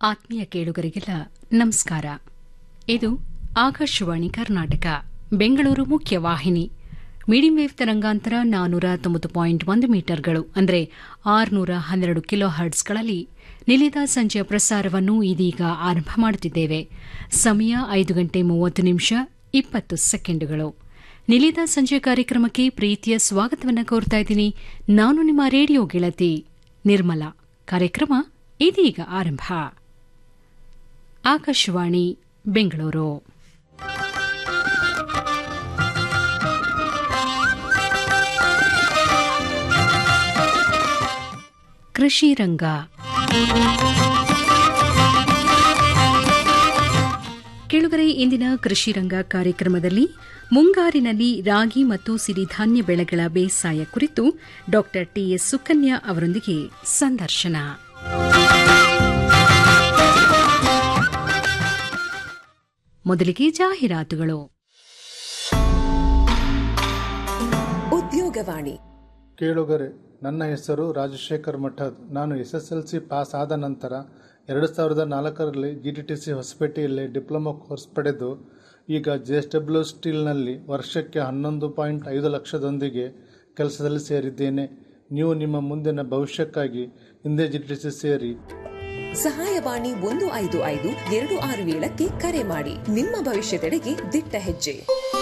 ಆತ್ಮೀಯ ಕೇಳುಗರಿಗೆಲ್ಲ ನಮಸ್ಕಾರ ಇದು ಆಕಾಶವಾಣಿ ಕರ್ನಾಟಕ ಬೆಂಗಳೂರು ಮುಖ್ಯವಾಹಿನಿ ಮೀಡಿಯಂ ವೇವ್ ತರಂಗಾಂತರ ನಾನೂರ ತೊಂಬತ್ತು ಪಾಯಿಂಟ್ ಒಂದು ಮೀಟರ್ಗಳು ಅಂದರೆ ಆರುನೂರ ಹನ್ನೆರಡು ಕಿಲೋ ಹರ್ಟ್ಸ್ಗಳಲ್ಲಿ ನಿಲಿದ ಸಂಜೆಯ ಪ್ರಸಾರವನ್ನು ಇದೀಗ ಆರಂಭ ಮಾಡುತ್ತಿದ್ದೇವೆ ಸಮಯ ಐದು ಗಂಟೆ ಮೂವತ್ತು ನಿಮಿಷ ಇಪ್ಪತ್ತು ಸೆಕೆಂಡುಗಳು ನಿಲಿದ ಸಂಜೆ ಕಾರ್ಯಕ್ರಮಕ್ಕೆ ಪ್ರೀತಿಯ ಸ್ವಾಗತವನ್ನು ಕೋರ್ತಾ ಇದ್ದೀನಿ ನಾನು ನಿಮ್ಮ ರೇಡಿಯೋ ಗೆಳತಿ ನಿರ್ಮಲಾ ಕಾರ್ಯಕ್ರಮ ಇದೀಗ ಆರಂಭ ಆಕಾಶವಾಣಿ ಬೆಂಗಳೂರು ಕೃಷಿ ರಂಗ ಕೆಳಗರೆ ಇಂದಿನ ಕೃಷಿ ರಂಗ ಕಾರ್ಯಕ್ರಮದಲ್ಲಿ ಮುಂಗಾರಿನಲ್ಲಿ ರಾಗಿ ಮತ್ತು ಸಿರಿಧಾನ್ಯ ಬೆಳೆಗಳ ಬೇಸಾಯ ಕುರಿತು ಡಾ ಟಿಎಸ್ ಸುಕನ್ಯಾ ಅವರೊಂದಿಗೆ ಸಂದರ್ಶನ ಮೊದಲಿಗೆ ಜಾಹೀರಾತುಗಳು ಉದ್ಯೋಗವಾಣಿ ಕೇಳುಗರೆ ನನ್ನ ಹೆಸರು ರಾಜಶೇಖರ್ ಮಠದ್ ನಾನು S S L C pass ಆದ ನಂತರ ಎರಡು ಸಾವಿರದ ನಾಲ್ಕರಲ್ಲಿ ಜಿ ಟಿ ಟಿ ಸಿ ಹೊಸಪೇಟೆಯಲ್ಲಿ ಡಿಪ್ಲೊಮಾ ಕೋರ್ಸ್ ಪಡೆದು ಈಗ ಜೆ ಎಸ್ ಡಬ್ಲ್ಯೂ ಸ್ಟೀಲ್ನಲ್ಲಿ ವರ್ಷಕ್ಕೆ ಹನ್ನೊಂದು ಪಾಯಿಂಟ್ ಐದು ಲಕ್ಷದೊಂದಿಗೆ ಕೆಲಸದಲ್ಲಿ ಸೇರಿದ್ದೇನೆ ನೀವು ನಿಮ್ಮ ಮುಂದಿನ ಭವಿಷ್ಯಕ್ಕಾಗಿ ಹಿಂದೆ ಜಿ ಟಿ ಟಿ ಸಿ ಸೇರಿ ಸಹಾಯವಾಣಿ ಒಂದು ಐದು ಐದು ಎರಡು ಆರು ಏಳಕ್ಕೆ ಕರೆ ಮಾಡಿ ನಿಮ್ಮ ಭವಿಷ್ಯದೆಡೆಗೆ ದಿಟ್ಟ ಹೆಜ್ಜೆ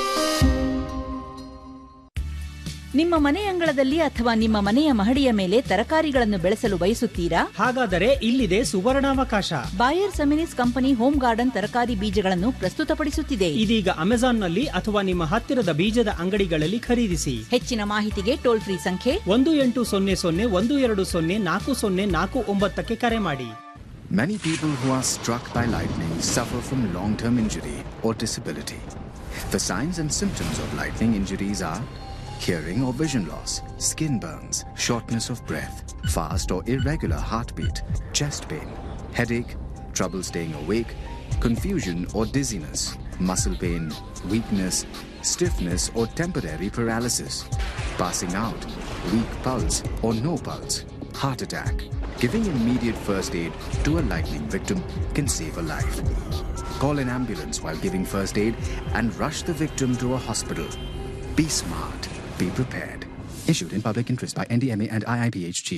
ನಿಮ್ಮ ಮನೆ ಅಂಗಳದಲ್ಲಿ ಅಥವಾ ನಿಮ್ಮ ಮನೆಯ ಮಹಡಿಯ ಮೇಲೆ ತರಕಾರಿಗಳನ್ನು ಬೆಳೆಸಲು ಬಯಸುತ್ತೀರಾ ಹಾಗಾದರೆ ಇಲ್ಲಿದೆ ಸುವರ್ಣಾವಕಾಶ Bayer Seminis company home garden ತರಕಾರಿ ಬೀಜಗಳನ್ನು ಪ್ರಸ್ತುತಪಡಿಸುತ್ತಿದೆ ಇದೀಗ ಅಮೆಜಾನ್ನಲ್ಲಿ ಅಥವಾ ನಿಮ್ಮ ಹತ್ತಿರದ ಬೀಜದ ಅಂಗಡಿಗಳಲ್ಲಿ ಖರೀದಿಸಿ ಹೆಚ್ಚಿನ ಮಾಹಿತಿಗೆ ಟೋಲ್ ಫ್ರೀ ಸಂಖ್ಯೆ ಒಂದು ಎಂಟು ಸೊನ್ನೆ ಸೊನ್ನೆ ಒಂದು ಎರಡು ಸೊನ್ನೆ ನಾಲ್ಕು ಸೊನ್ನೆ ನಾಲ್ಕು ಒಂಬತ್ತಕ್ಕೆ ಕರೆ ಮಾಡಿ Many people who are struck by lightning suffer from long term injury or disability. The signs and symptoms of lightning injuries are hearing or vision loss, skin burns, shortness of breath, fast or irregular heartbeat, chest pain, headache, trouble staying awake, confusion or dizziness, muscle pain, weakness, stiffness or temporary paralysis, passing out, weak pulse or no pulse, heart attack. Giving immediate first aid to a lightning victim can save a life. Call an ambulance while giving first aid and rush the victim to a hospital. Be smart. Be prepared. Issued in public interest by NDMA and IIPHG.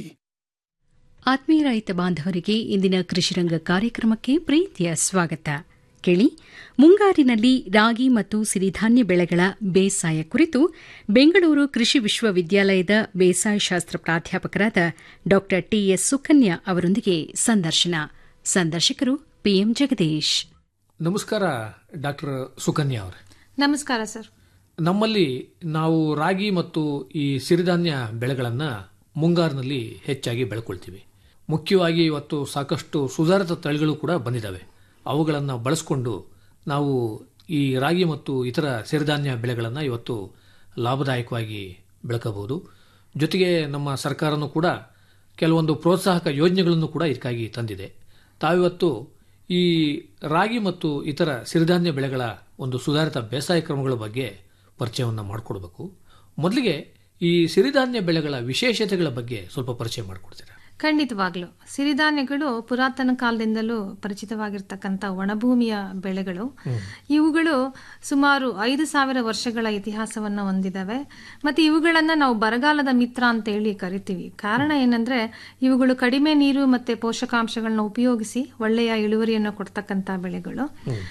ಆತ್ಮೀಯ ರೈತ ಬಾಂಧವರಿಗೆ ಇಂದಿನ ಕೃಷಿರಂಗ ಕಾರ್ಯಕ್ರಮಕ್ಕೆ ಪ್ರೀತಿಯ ಸ್ವಾಗತ ಕೇಳಿ ಮುಂಗಾರಿನಲ್ಲಿ ರಾಗಿ ಮತ್ತು ಸಿರಿಧಾನ್ಯ ಬೆಳೆಗಳ ಬೇಸಾಯ ಕುರಿತು ಬೆಂಗಳೂರು ಕೃಷಿ ವಿಶ್ವವಿದ್ಯಾಲಯದ ಬೇಸಾಯ ಶಾಸ್ತ್ರ ಪ್ರಾಧ್ಯಾಪಕರಾದ ಡಾ ಟಿಎಸ್ ಸುಕನ್ಯಾ ಅವರೊಂದಿಗೆ ಸಂದರ್ಶನ ಸಂದರ್ಶಕರು ಪಿಎಂ ಜಗದೀಶ್ ನಮಸ್ಕಾರ ಡಾಕ್ಟರ್ ಸುಕನ್ಯಾ ಅವರೇ ನಮಸ್ಕಾರ ಸರ್ ನಮ್ಮಲ್ಲಿ ನಾವು ರಾಗಿ ಮತ್ತು ಈ ಸಿರಿಧಾನ್ಯ ಬೆಳೆಗಳನ್ನು ಮುಂಗಾರಿನಲ್ಲಿ ಹೆಚ್ಚಾಗಿ ಬೆಳ್ಕೊಳ್ತೀವಿ ಮುಖ್ಯವಾಗಿ ಇವತ್ತು ಸಾಕಷ್ಟು ಸುಧಾರಿತ ತಳಿಗಳು ಕೂಡ ಬಂದಿದ್ದಾವೆ ಅವುಗಳನ್ನು ಬಳಸಿಕೊಂಡು ನಾವು ಈ ರಾಗಿ ಮತ್ತು ಇತರ ಸಿರಿಧಾನ್ಯ ಬೆಳೆಗಳನ್ನು ಇವತ್ತು ಲಾಭದಾಯಕವಾಗಿ ಬೆಳಕಬಹುದು ಜೊತೆಗೆ ನಮ್ಮ ಸರ್ಕಾರನೂ ಕೂಡ ಕೆಲವೊಂದು ಪ್ರೋತ್ಸಾಹಕ ಯೋಜನೆಗಳನ್ನು ಕೂಡ ಇದಕ್ಕಾಗಿ ತಂದಿದೆ ತಾವಿವತ್ತು ಈ ರಾಗಿ ಮತ್ತು ಇತರ ಸಿರಿಧಾನ್ಯ ಬೆಳೆಗಳ ಒಂದು ಸುಧಾರಿತ ಬೇಸಾಯ ಕ್ರಮಗಳ ಬಗ್ಗೆ ಪರಿಚಯವನ್ನು ಮಾಡಿಕೊಡ್ಬೇಕು ಮೊದಲಿಗೆ ಈ ಸಿರಿಧಾನ್ಯ ಬೆಳೆಗಳ ವಿಶೇಷತೆಗಳ ಬಗ್ಗೆ ಸ್ವಲ್ಪ ಪರಿಚಯ ಮಾಡಿಕೊಡ್ತೀರಾ ಖಂಡಿತವಾಗ್ಲು ಸಿರಿಧಾನ್ಯಗಳು ಪುರಾತನ ಕಾಲದಿಂದಲೂ ಪರಿಚಿತವಾಗಿರ್ತಕ್ಕಂಥ ಒಣಭೂಮಿಯ ಬೆಳೆಗಳು ಇವುಗಳು ಸುಮಾರು ಐದು ಸಾವಿರ ವರ್ಷಗಳ ಇತಿಹಾಸವನ್ನ ಹೊಂದಿದವೆ ಮತ್ತೆ ಇವುಗಳನ್ನ ನಾವು ಬರಗಾಲದ ಮಿತ್ರ ಅಂತ ಹೇಳಿ ಕರಿತೀವಿ ಕಾರಣ ಏನಂದ್ರೆ ಇವುಗಳು ಕಡಿಮೆ ನೀರು ಮತ್ತೆ ಪೋಷಕಾಂಶಗಳನ್ನ ಉಪಯೋಗಿಸಿ ಒಳ್ಳೆಯ ಇಳುವರಿಯನ್ನು ಕೊಡ್ತಕ್ಕಂಥ ಬೆಳೆಗಳು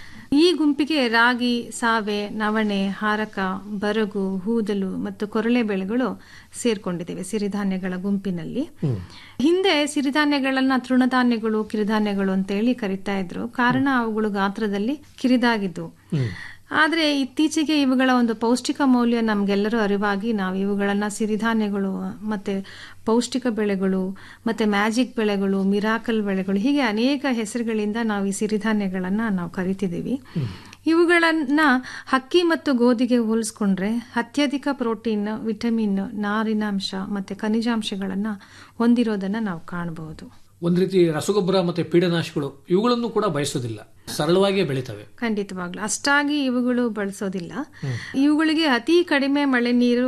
ಈ ಗುಂಪಿಗೆ ರಾಗಿ ಸಾವೆ ನವಣೆ ಹಾರಕ ಬರಗು ಹೂದಲು ಮತ್ತು ಕೊರಳೆ ಬೆಳೆಗಳು ಸೇರ್ಕೊಂಡಿದ್ದೇವೆ ಸಿರಿಧಾನ್ಯಗಳ ಗುಂಪಿನಲ್ಲಿ ಹಿಂದೆ ಸಿರಿಧಾನ್ಯಗಳನ್ನ ತೃಣಧಾನ್ಯಗಳು ಕಿರುಧಾನ್ಯಗಳು ಅಂತ ಹೇಳಿ ಕರಿತಾ ಇದ್ರು ಕಾರಣ ಅವುಗಳು ಗಾತ್ರದಲ್ಲಿ ಕಿರಿದಾಗಿದ್ದು ಆದ್ರೆ ಇತ್ತೀಚೆಗೆ ಇವುಗಳ ಒಂದು ಪೌಷ್ಟಿಕ ಮೌಲ್ಯ ನಮ್ಗೆಲ್ಲರೂ ಅರಿವಾಗಿ ನಾವು ಇವುಗಳನ್ನ ಸಿರಿಧಾನ್ಯಗಳು ಮತ್ತೆ ಪೌಷ್ಟಿಕ ಬೆಳೆಗಳು ಮತ್ತೆ ಮ್ಯಾಜಿಕ್ ಬೆಳೆಗಳು ಮಿರಾಕಲ್ ಬೆಳೆಗಳು ಹೀಗೆ ಅನೇಕ ಹೆಸರುಗಳಿಂದ ನಾವು ಈ ಸಿರಿಧಾನ್ಯಗಳನ್ನ ನಾವು ಕರಿತಿದ್ದೀವಿ ಇವುಗಳನ್ನ ಹಕ್ಕಿ ಮತ್ತು ಗೋಧಿಗೆ ಹೋಲಿಸ್ಕೊಂಡ್ರೆ ಅತ್ಯಧಿಕ ಪ್ರೋಟೀನ್ ವಿಟಮಿನ್ ನಾರಿನಾಂಶ ಮತ್ತೆ ಖನಿಜಾಂಶಗಳನ್ನ ಹೊಂದಿರೋದನ್ನ ನಾವು ಕಾಣಬಹುದು ಒಂದು ರೀತಿ ರಸಗೊಬ್ಬರ ಮತ್ತೆ ಪೀಡನಾಶಗಳು ಇವುಗಳನ್ನು ಕೂಡ ಬಯಸೋದಿಲ್ಲ ಸರಳವಾಗಿಯೇ ಬೆಳಿತವೆ ಖಂಡಿತವಾಗ್ಲು ಅಷ್ಟಾಗಿ ಇವುಗಳು ಬಳಸೋದಿಲ್ಲ ಇವುಗಳಿಗೆ ಅತಿ ಕಡಿಮೆ ಮಳೆ ನೀರು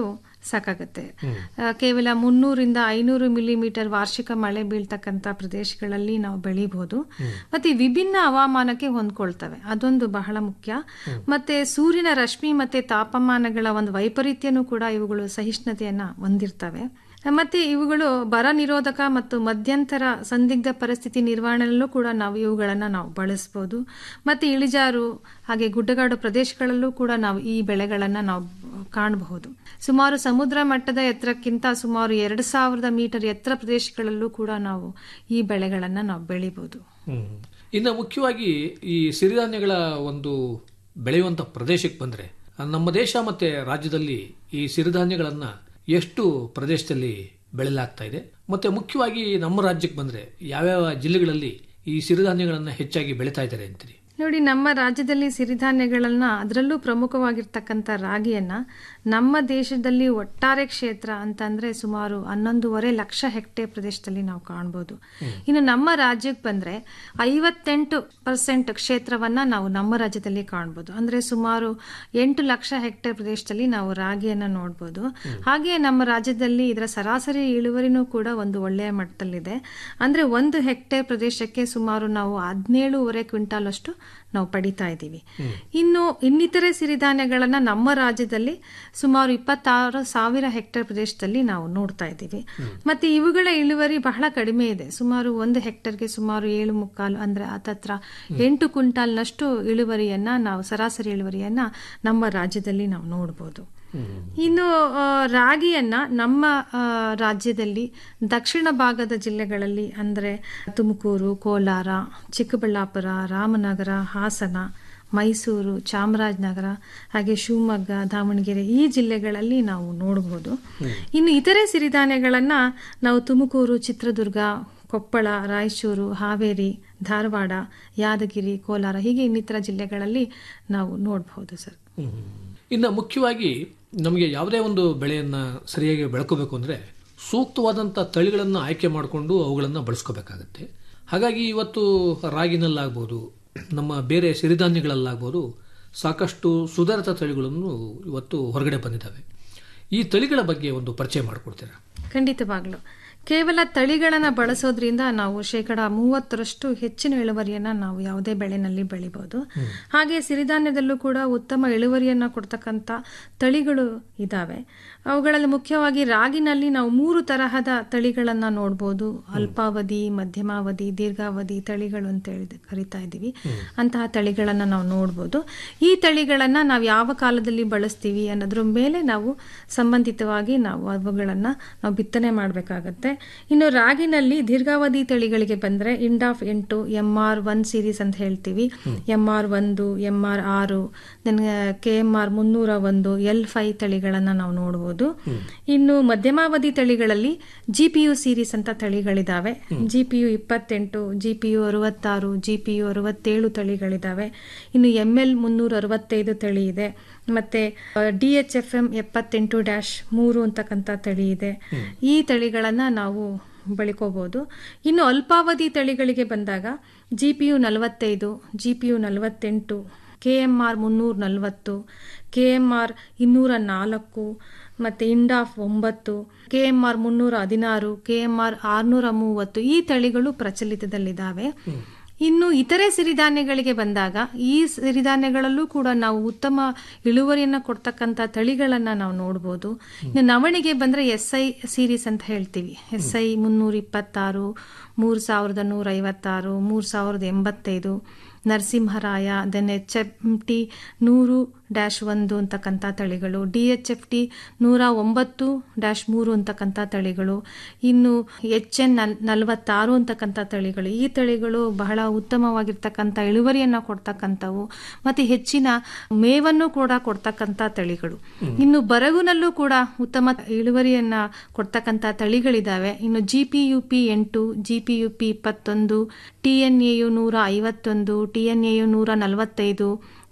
ಸಾಕಾಗುತ್ತೆ ಆ, ಕೇವಲ ಮುನ್ನೂರಿಂದ ಐನೂರು ಮಿಲಿಮೀಟರ್ ವಾರ್ಷಿಕ ಮಳೆ ಬೀಳ್ತಕ್ಕಂಥ ಪ್ರದೇಶಗಳಲ್ಲಿ ನಾವು ಬೆಳಿಬಹುದು ಮತ್ತೆ ಈ ವಿಭಿನ್ನ ಹವಾಮಾನಕ್ಕೆ ಹೊಂದ್ಕೊಳ್ತವೆ ಅದೊಂದು ಬಹಳ ಮುಖ್ಯ ಮತ್ತೆ ಸೂರ್ಯನ ರಶ್ಮಿ ಮತ್ತೆ ತಾಪಮಾನಗಳ ಒಂದು ವೈಪರೀತ್ಯನೂ ಕೂಡ ಇವುಗಳು ಸಹಿಷ್ಣುತೆಯನ್ನ ಹೊಂದಿರ್ತವೆ ಮತ್ತೆ ಇವುಗಳು ಬರ ನಿರೋಧಕ ಮತ್ತು ಮಧ್ಯಂತರ ಸಂದಿಗ್ಧ ಪರಿಸ್ಥಿತಿ ನಿರ್ವಹಣೆಯಲ್ಲೂ ಕೂಡ ನಾವು ಇವುಗಳನ್ನು ನಾವು ಬಳಸ್ಬೋದು ಮತ್ತೆ ಇಳಿಜಾರು ಹಾಗೆ ಗುಡ್ಡಗಾಡು ಪ್ರದೇಶಗಳಲ್ಲೂ ಕೂಡ ನಾವು ಈ ಬೆಳೆಗಳನ್ನು ನಾವು ಕಾಣಬಹುದು ಸುಮಾರು ಸಮುದ್ರ ಮಟ್ಟದ ಎತ್ತರಕ್ಕಿಂತ ಸುಮಾರು ಎರಡು ಸಾವಿರದ ಮೀಟರ್ ಎತ್ತರ ಪ್ರದೇಶಗಳಲ್ಲೂ ಕೂಡ ನಾವು ಈ ಬೆಳೆಗಳನ್ನು ನಾವು ಬೆಳಿಬಹುದು ಹ್ಮ್. ಇನ್ನು ಮುಖ್ಯವಾಗಿ ಈ ಸಿರಿಧಾನ್ಯಗಳ ಒಂದು ಬೆಳೆಯುವಂತ ಪ್ರದೇಶಕ್ಕೆ ಬಂದ್ರೆ ನಮ್ಮ ದೇಶ ಮತ್ತೆ ರಾಜ್ಯದಲ್ಲಿ ಈ ಸಿರಿಧಾನ್ಯಗಳನ್ನ ಎಷ್ಟು ಪ್ರದೇಶದಲ್ಲಿ ಬೆಳೆಯಲಾಗ್ತಾ ಇದೆ ಮತ್ತೆ ಮುಖ್ಯವಾಗಿ ನಮ್ಮ ರಾಜ್ಯಕ್ಕೆ ಬಂದ್ರೆ ಯಾವ್ಯಾವ ಜಿಲ್ಲೆಗಳಲ್ಲಿ ಈ ಸಿರಿಧಾನ್ಯಗಳನ್ನ ಹೆಚ್ಚಾಗಿ ಬೆಳೀತಾ ಇದ್ದಾರೆ ಅಂತೀರಿ ನೋಡಿ ನಮ್ಮ ರಾಜ್ಯದಲ್ಲಿ ಸಿರಿಧಾನ್ಯಗಳನ್ನ ಅದರಲ್ಲೂ ಪ್ರಮುಖವಾಗಿರ್ತಕ್ಕಂಥ ರಾಗಿಯನ್ನ ನಮ್ಮ ದೇಶದಲ್ಲಿ ಒಟ್ಟಾರೆ ಕ್ಷೇತ್ರ ಅಂತಂದ್ರೆ ಸುಮಾರು ಹನ್ನೊಂದೂವರೆ ಲಕ್ಷ ಹೆಕ್ಟೇರ್ ಪ್ರದೇಶದಲ್ಲಿ ನಾವು ಕಾಣ್ಬೋದು ಇನ್ನು ನಮ್ಮ ರಾಜ್ಯಕ್ಕೆ ಬಂದ್ರೆ ಐವತ್ತೆಂಟು ಪರ್ಸೆಂಟ್ ಕ್ಷೇತ್ರವನ್ನ ನಾವು ನಮ್ಮ ರಾಜ್ಯದಲ್ಲಿ ಕಾಣ್ಬೋದು ಅಂದ್ರೆ ಸುಮಾರು ಎಂಟು ಲಕ್ಷ ಹೆಕ್ಟೇರ್ ಪ್ರದೇಶದಲ್ಲಿ ನಾವು ರಾಗಿಯನ್ನ ನೋಡ್ಬೋದು ಹಾಗೆ ನಮ್ಮ ರಾಜ್ಯದಲ್ಲಿ ಇದರ ಸರಾಸರಿ ಇಳುವರಿನೂ ಕೂಡ ಒಂದು ಒಳ್ಳೆಯ ಮಟ್ಟದಲ್ಲಿದೆ ಅಂದ್ರೆ ಒಂದು ಹೆಕ್ಟೇರ್ ಪ್ರದೇಶಕ್ಕೆ ಸುಮಾರು ನಾವು ಹದಿನೇಳುವರೆ ಕ್ವಿಂಟಾಲ್ ಅಷ್ಟು ನಾವು ಪಡಿತಾ ಇದ್ದೀವಿ ಇನ್ನು ಇನ್ನಿತರೆ ಸಿರಿಧಾನ್ಯಗಳನ್ನ ನಮ್ಮ ರಾಜ್ಯದಲ್ಲಿ ಸುಮಾರು ಇಪ್ಪತ್ತಾರು ಸಾವಿರ ಹೆಕ್ಟೇರ್ ಪ್ರದೇಶದಲ್ಲಿ ನಾವು ನೋಡ್ತಾ ಇದ್ದೀವಿ ಮತ್ತೆ ಇವುಗಳ ಇಳುವರಿ ಬಹಳ ಕಡಿಮೆ ಇದೆ ಸುಮಾರು ಒಂದು ಹೆಕ್ಟರ್ಗೆ ಸುಮಾರು ಏಳು ಮುಕ್ಕಾಲು ಅಂದ್ರೆ ಹತ್ತತ್ರ ಎಂಟು ಕ್ವಿಂಟಾಲ್ನಷ್ಟು ಇಳುವರಿಯನ್ನ ನಾವು ಸರಾಸರಿ ಇಳುವರಿಯನ್ನ ನಮ್ಮ ರಾಜ್ಯದಲ್ಲಿ ನಾವು ನೋಡ್ಬೋದು ಇನ್ನು ಆ, ರಾಗಿಯನ್ನ ನಮ್ಮ ಆ, ರಾಜ್ಯದಲ್ಲಿ ದಕ್ಷಿಣ ಭಾಗದ ಜಿಲ್ಲೆಗಳಲ್ಲಿ ಅಂದರೆ ತುಮಕೂರು ಕೋಲಾರ ಚಿಕ್ಕಬಳ್ಳಾಪುರ ರಾಮನಗರ ಹಾಸನ ಮೈಸೂರು ಚಾಮರಾಜನಗರ ಹಾಗೆ ಶಿವಮೊಗ್ಗ ದಾವಣಗೆರೆ ಈ ಜಿಲ್ಲೆಗಳಲ್ಲಿ ನಾವು ನೋಡಬಹುದು ಇನ್ನು ಇತರೆ ಸಿರಿಧಾನ್ಯಗಳನ್ನ ನಾವು ತುಮಕೂರು ಚಿತ್ರದುರ್ಗ ಕೊಪ್ಪಳ ರಾಯಚೂರು ಹಾವೇರಿ ಧಾರವಾಡ ಯಾದಗಿರಿ ಕೋಲಾರ ಹೀಗೆ ಇನ್ನಿತರ ಜಿಲ್ಲೆಗಳಲ್ಲಿ ನಾವು ನೋಡಬಹುದು ಸರ್ ಇನ್ನು ಮುಖ್ಯವಾಗಿ ನಮಗೆ ಯಾವುದೇ ಒಂದು ಬೆಳೆಯನ್ನ ಸರಿಯಾಗಿ ಬೆಳ್ಕೋಬೇಕು ಅಂದ್ರೆ ಸೂಕ್ತವಾದಂಥ ತಳಿಗಳನ್ನು ಆಯ್ಕೆ ಮಾಡಿಕೊಂಡು ಅವುಗಳನ್ನು ಬಳಸ್ಕೋಬೇಕಾಗತ್ತೆ ಹಾಗಾಗಿ ಇವತ್ತು ರಾಗಿನಲ್ಲಾಗ್ಬೋದು ನಮ್ಮ ಬೇರೆ ಸಿರಿಧಾನ್ಯಗಳಲ್ಲಾಗ್ಬೋದು ಸಾಕಷ್ಟು ಸುಧಾರಿತ ತಳಿಗಳನ್ನು ಇವತ್ತು ಹೊರಗಡೆ ಬಂದಿದ್ದಾವೆ ಈ ತಳಿಗಳ ಬಗ್ಗೆ ಒಂದು ಪರಿಚಯ ಮಾಡಿಕೊಡ್ತೀರಾ ಖಂಡಿತವಾಗ್ಲು ಕೇವಲ ತಳಿಗಳನ್ನು ಬಳಸೋದ್ರಿಂದ ನಾವು ಶೇಕಡ ಮೂವತ್ತರಷ್ಟು ಹೆಚ್ಚಿನ ಇಳುವರಿಯನ್ನ ನಾವು ಯಾವುದೇ ಬೆಳೆನಲ್ಲಿ ಬೆಳಿಬಹುದು ಹಾಗೆ ಸಿರಿಧಾನ್ಯದಲ್ಲೂ ಕೂಡ ಉತ್ತಮ ಇಳುವರಿಯನ್ನ ಕೊಡ್ತಕ್ಕಂಥ ತಳಿಗಳು ಇದಾವೆ ಅವುಗಳಲ್ಲಿ ಮುಖ್ಯವಾಗಿ ರಾಗಿನಲ್ಲಿ ನಾವು ಮೂರು ತರಹದ ತಳಿಗಳನ್ನ ನೋಡ್ಬೋದು ಅಲ್ಪಾವಧಿ ಮಧ್ಯಮಾವಧಿ ದೀರ್ಘಾವಧಿ ತಳಿಗಳು ಅಂತ ಹೇಳಿ ಕರಿತಾ ಇದ್ದೀವಿ ಅಂತಹ ತಳಿಗಳನ್ನ ನಾವು ನೋಡ್ಬೋದು ಈ ತಳಿಗಳನ್ನ ನಾವು ಯಾವ ಕಾಲದಲ್ಲಿ ಬಳಸ್ತೀವಿ ಅನ್ನೋದ್ರ ಮೇಲೆ ನಾವು ಸಂಬಂಧಿತವಾಗಿ ನಾವು ಅವುಗಳನ್ನ ನಾವು ಬಿತ್ತನೆ ಮಾಡಬೇಕಾಗತ್ತೆ ಇನ್ನು ರಾಗಿನಲ್ಲಿ ದೀರ್ಘಾವಧಿ ತಳಿಗಳಿಗೆ ಬಂದ್ರೆ ಇಂಡಾಫ್ ಎಂಟು ಎಂ ಆರ್ ಒನ್ ಸೀರೀಸ್ ಅಂತ ಹೇಳ್ತೀವಿ ಎಂ ಆರ್ ಒಂದು ಎಂ ಆರ್ ಆರು ದೆನ್ ಕೆ ಎಂ ಆರ್ ಮುನ್ನೂರ ಒಂದು ಎಲ್ ಫೈ ತಳಿಗಳನ್ನ ನಾವು ನೋಡಬಹುದು ಇನ್ನು ಮಧ್ಯಮಾವಧಿ ತಳಿಗಳಲ್ಲಿ ಜಿ ಪಿ ಯು ಸೀರೀಸ್ ಅಂತ ತಳಿಗಳಿದಾವೆ ಜಿ ಪಿ ಯು ಇಪ್ಪತ್ತೆಂಟು ಜಿ ಪಿ ಯು ಅರವತ್ತಾರು ಜಿ ಪಿ ಯು ಅರವತ್ತೇಳು ತಳಿಗಳಿದಾವೆ ಇನ್ನು ಎಂ ಎಲ್ ಮುನ್ನೂರ ಅರವತ್ತೈದು ತಳಿ ಇದೆ ಮತ್ತೆ ಡಿ ಎಚ್ ಎಫ್ ಎಂ ಎಪ್ಪತ್ತೆಂಟು ಡ್ಯಾಶ್ ಮೂರು ಅಂತಕ್ಕಂಥ ತಳಿ ಇದೆ ಈ ತಳಿಗಳನ್ನ ನಾವು ಬಳಕೋಬಹುದು ಇನ್ನು ಅಲ್ಪಾವಧಿ ತಳಿಗಳಿಗೆ ಬಂದಾಗ ಜಿ ಪಿ ಯು ನಲವತ್ತೈದು ಜಿ ಪಿ ಯು ನಲವತ್ತೆಂಟು ಕೆ ಎಂ ಆರ್ ಮುನ್ನೂರ ನಲವತ್ತು ಕೆ ಎಂ ಆರ್ ಇನ್ನೂರ ನಾಲ್ಕು ಮತ್ತೆ ಇಂಡಾಫ್ ಒಂಬತ್ತು ಕೆ ಎಂ ಆರ್ ಮುನ್ನೂರ ಹದಿನಾರು ಕೆ ಎಂ ಆರ್ ಆರ್ನೂರ ಮೂವತ್ತು ಈ ತಳಿಗಳು ಪ್ರಚಲಿತದಲ್ಲಿದ್ದಾವೆ ಇನ್ನು ಇತರೆ ಸಿರಿಧಾನ್ಯಗಳಿಗೆ ಬಂದಾಗ ಈ ಸಿರಿಧಾನ್ಯಗಳಲ್ಲೂ ಕೂಡ ನಾವು ಉತ್ತಮ ಇಳುವರಿಯನ್ನ ಕೊಡ್ತಕ್ಕಂಥ ತಳಿಗಳನ್ನ ನಾವು ನೋಡ್ಬೋದು ಇನ್ನು ನವಣಿಗೆ ಬಂದ್ರೆ ಎಸ್ ಐ ಸೀರೀಸ್ ಅಂತ ಹೇಳ್ತೀವಿ ಎಸ್ ಐ ಮುನ್ನೂರ ಇಪ್ಪತ್ತಾರು ಮೂರು ಸಾವಿರದ ನೂರ ಐವತ್ತಾರು ಮೂರು ಸಾವಿರದ ಎಂಬತ್ತೈದು Narasimharaya then H F T ನೂರು ಡ್ಯಾಶ್ ಒಂದು ಅಂತಕ್ಕಂಥ ತಳಿಗಳು ಡಿ ಎಚ್ ಎಫ್ ಟಿ ನೂರ ಒಂಬತ್ತು ಡ್ಯಾಶ್ ಮೂರು ಅಂತಕ್ಕಂಥ ತಳಿಗಳು ಇನ್ನು ಎಚ್ ಎನ್ ನಲ್ ನಲವತ್ತಾರು ಅಂತಕ್ಕಂಥ ತಳಿಗಳು ಈ ತಳಿಗಳು ಬಹಳ ಉತ್ತಮವಾಗಿರ್ತಕ್ಕಂಥ ಇಳುವರಿಯನ್ನ ಕೊಡ್ತಕ್ಕಂಥವು ಮತ್ತೆ ಹೆಚ್ಚಿನ ಮೇವನ್ನು ಕೂಡ ಕೊಡ್ತಕ್ಕಂಥ ತಳಿಗಳು ಇನ್ನು ಬರಗುನಲ್ಲೂ ಕೂಡ ಉತ್ತಮ ಇಳುವರಿಯನ್ನ ಕೊಡ್ತಕ್ಕಂಥ ತಳಿಗಳಿದಾವೆ ಇನ್ನು ಜಿ ಪಿ ಯು ಪಿ ಎಂಟು ಜಿ ಪಿ ಯು ಪಿ ಇಪ್ಪತ್ತೊಂದು ಟಿ ಎನ್ ಎ ಯು ನೂರ ಐವತ್ತೊಂದು ಟಿ ಎನ್ ಎ ಯು ನೂರ ನಲವತ್ತೈದು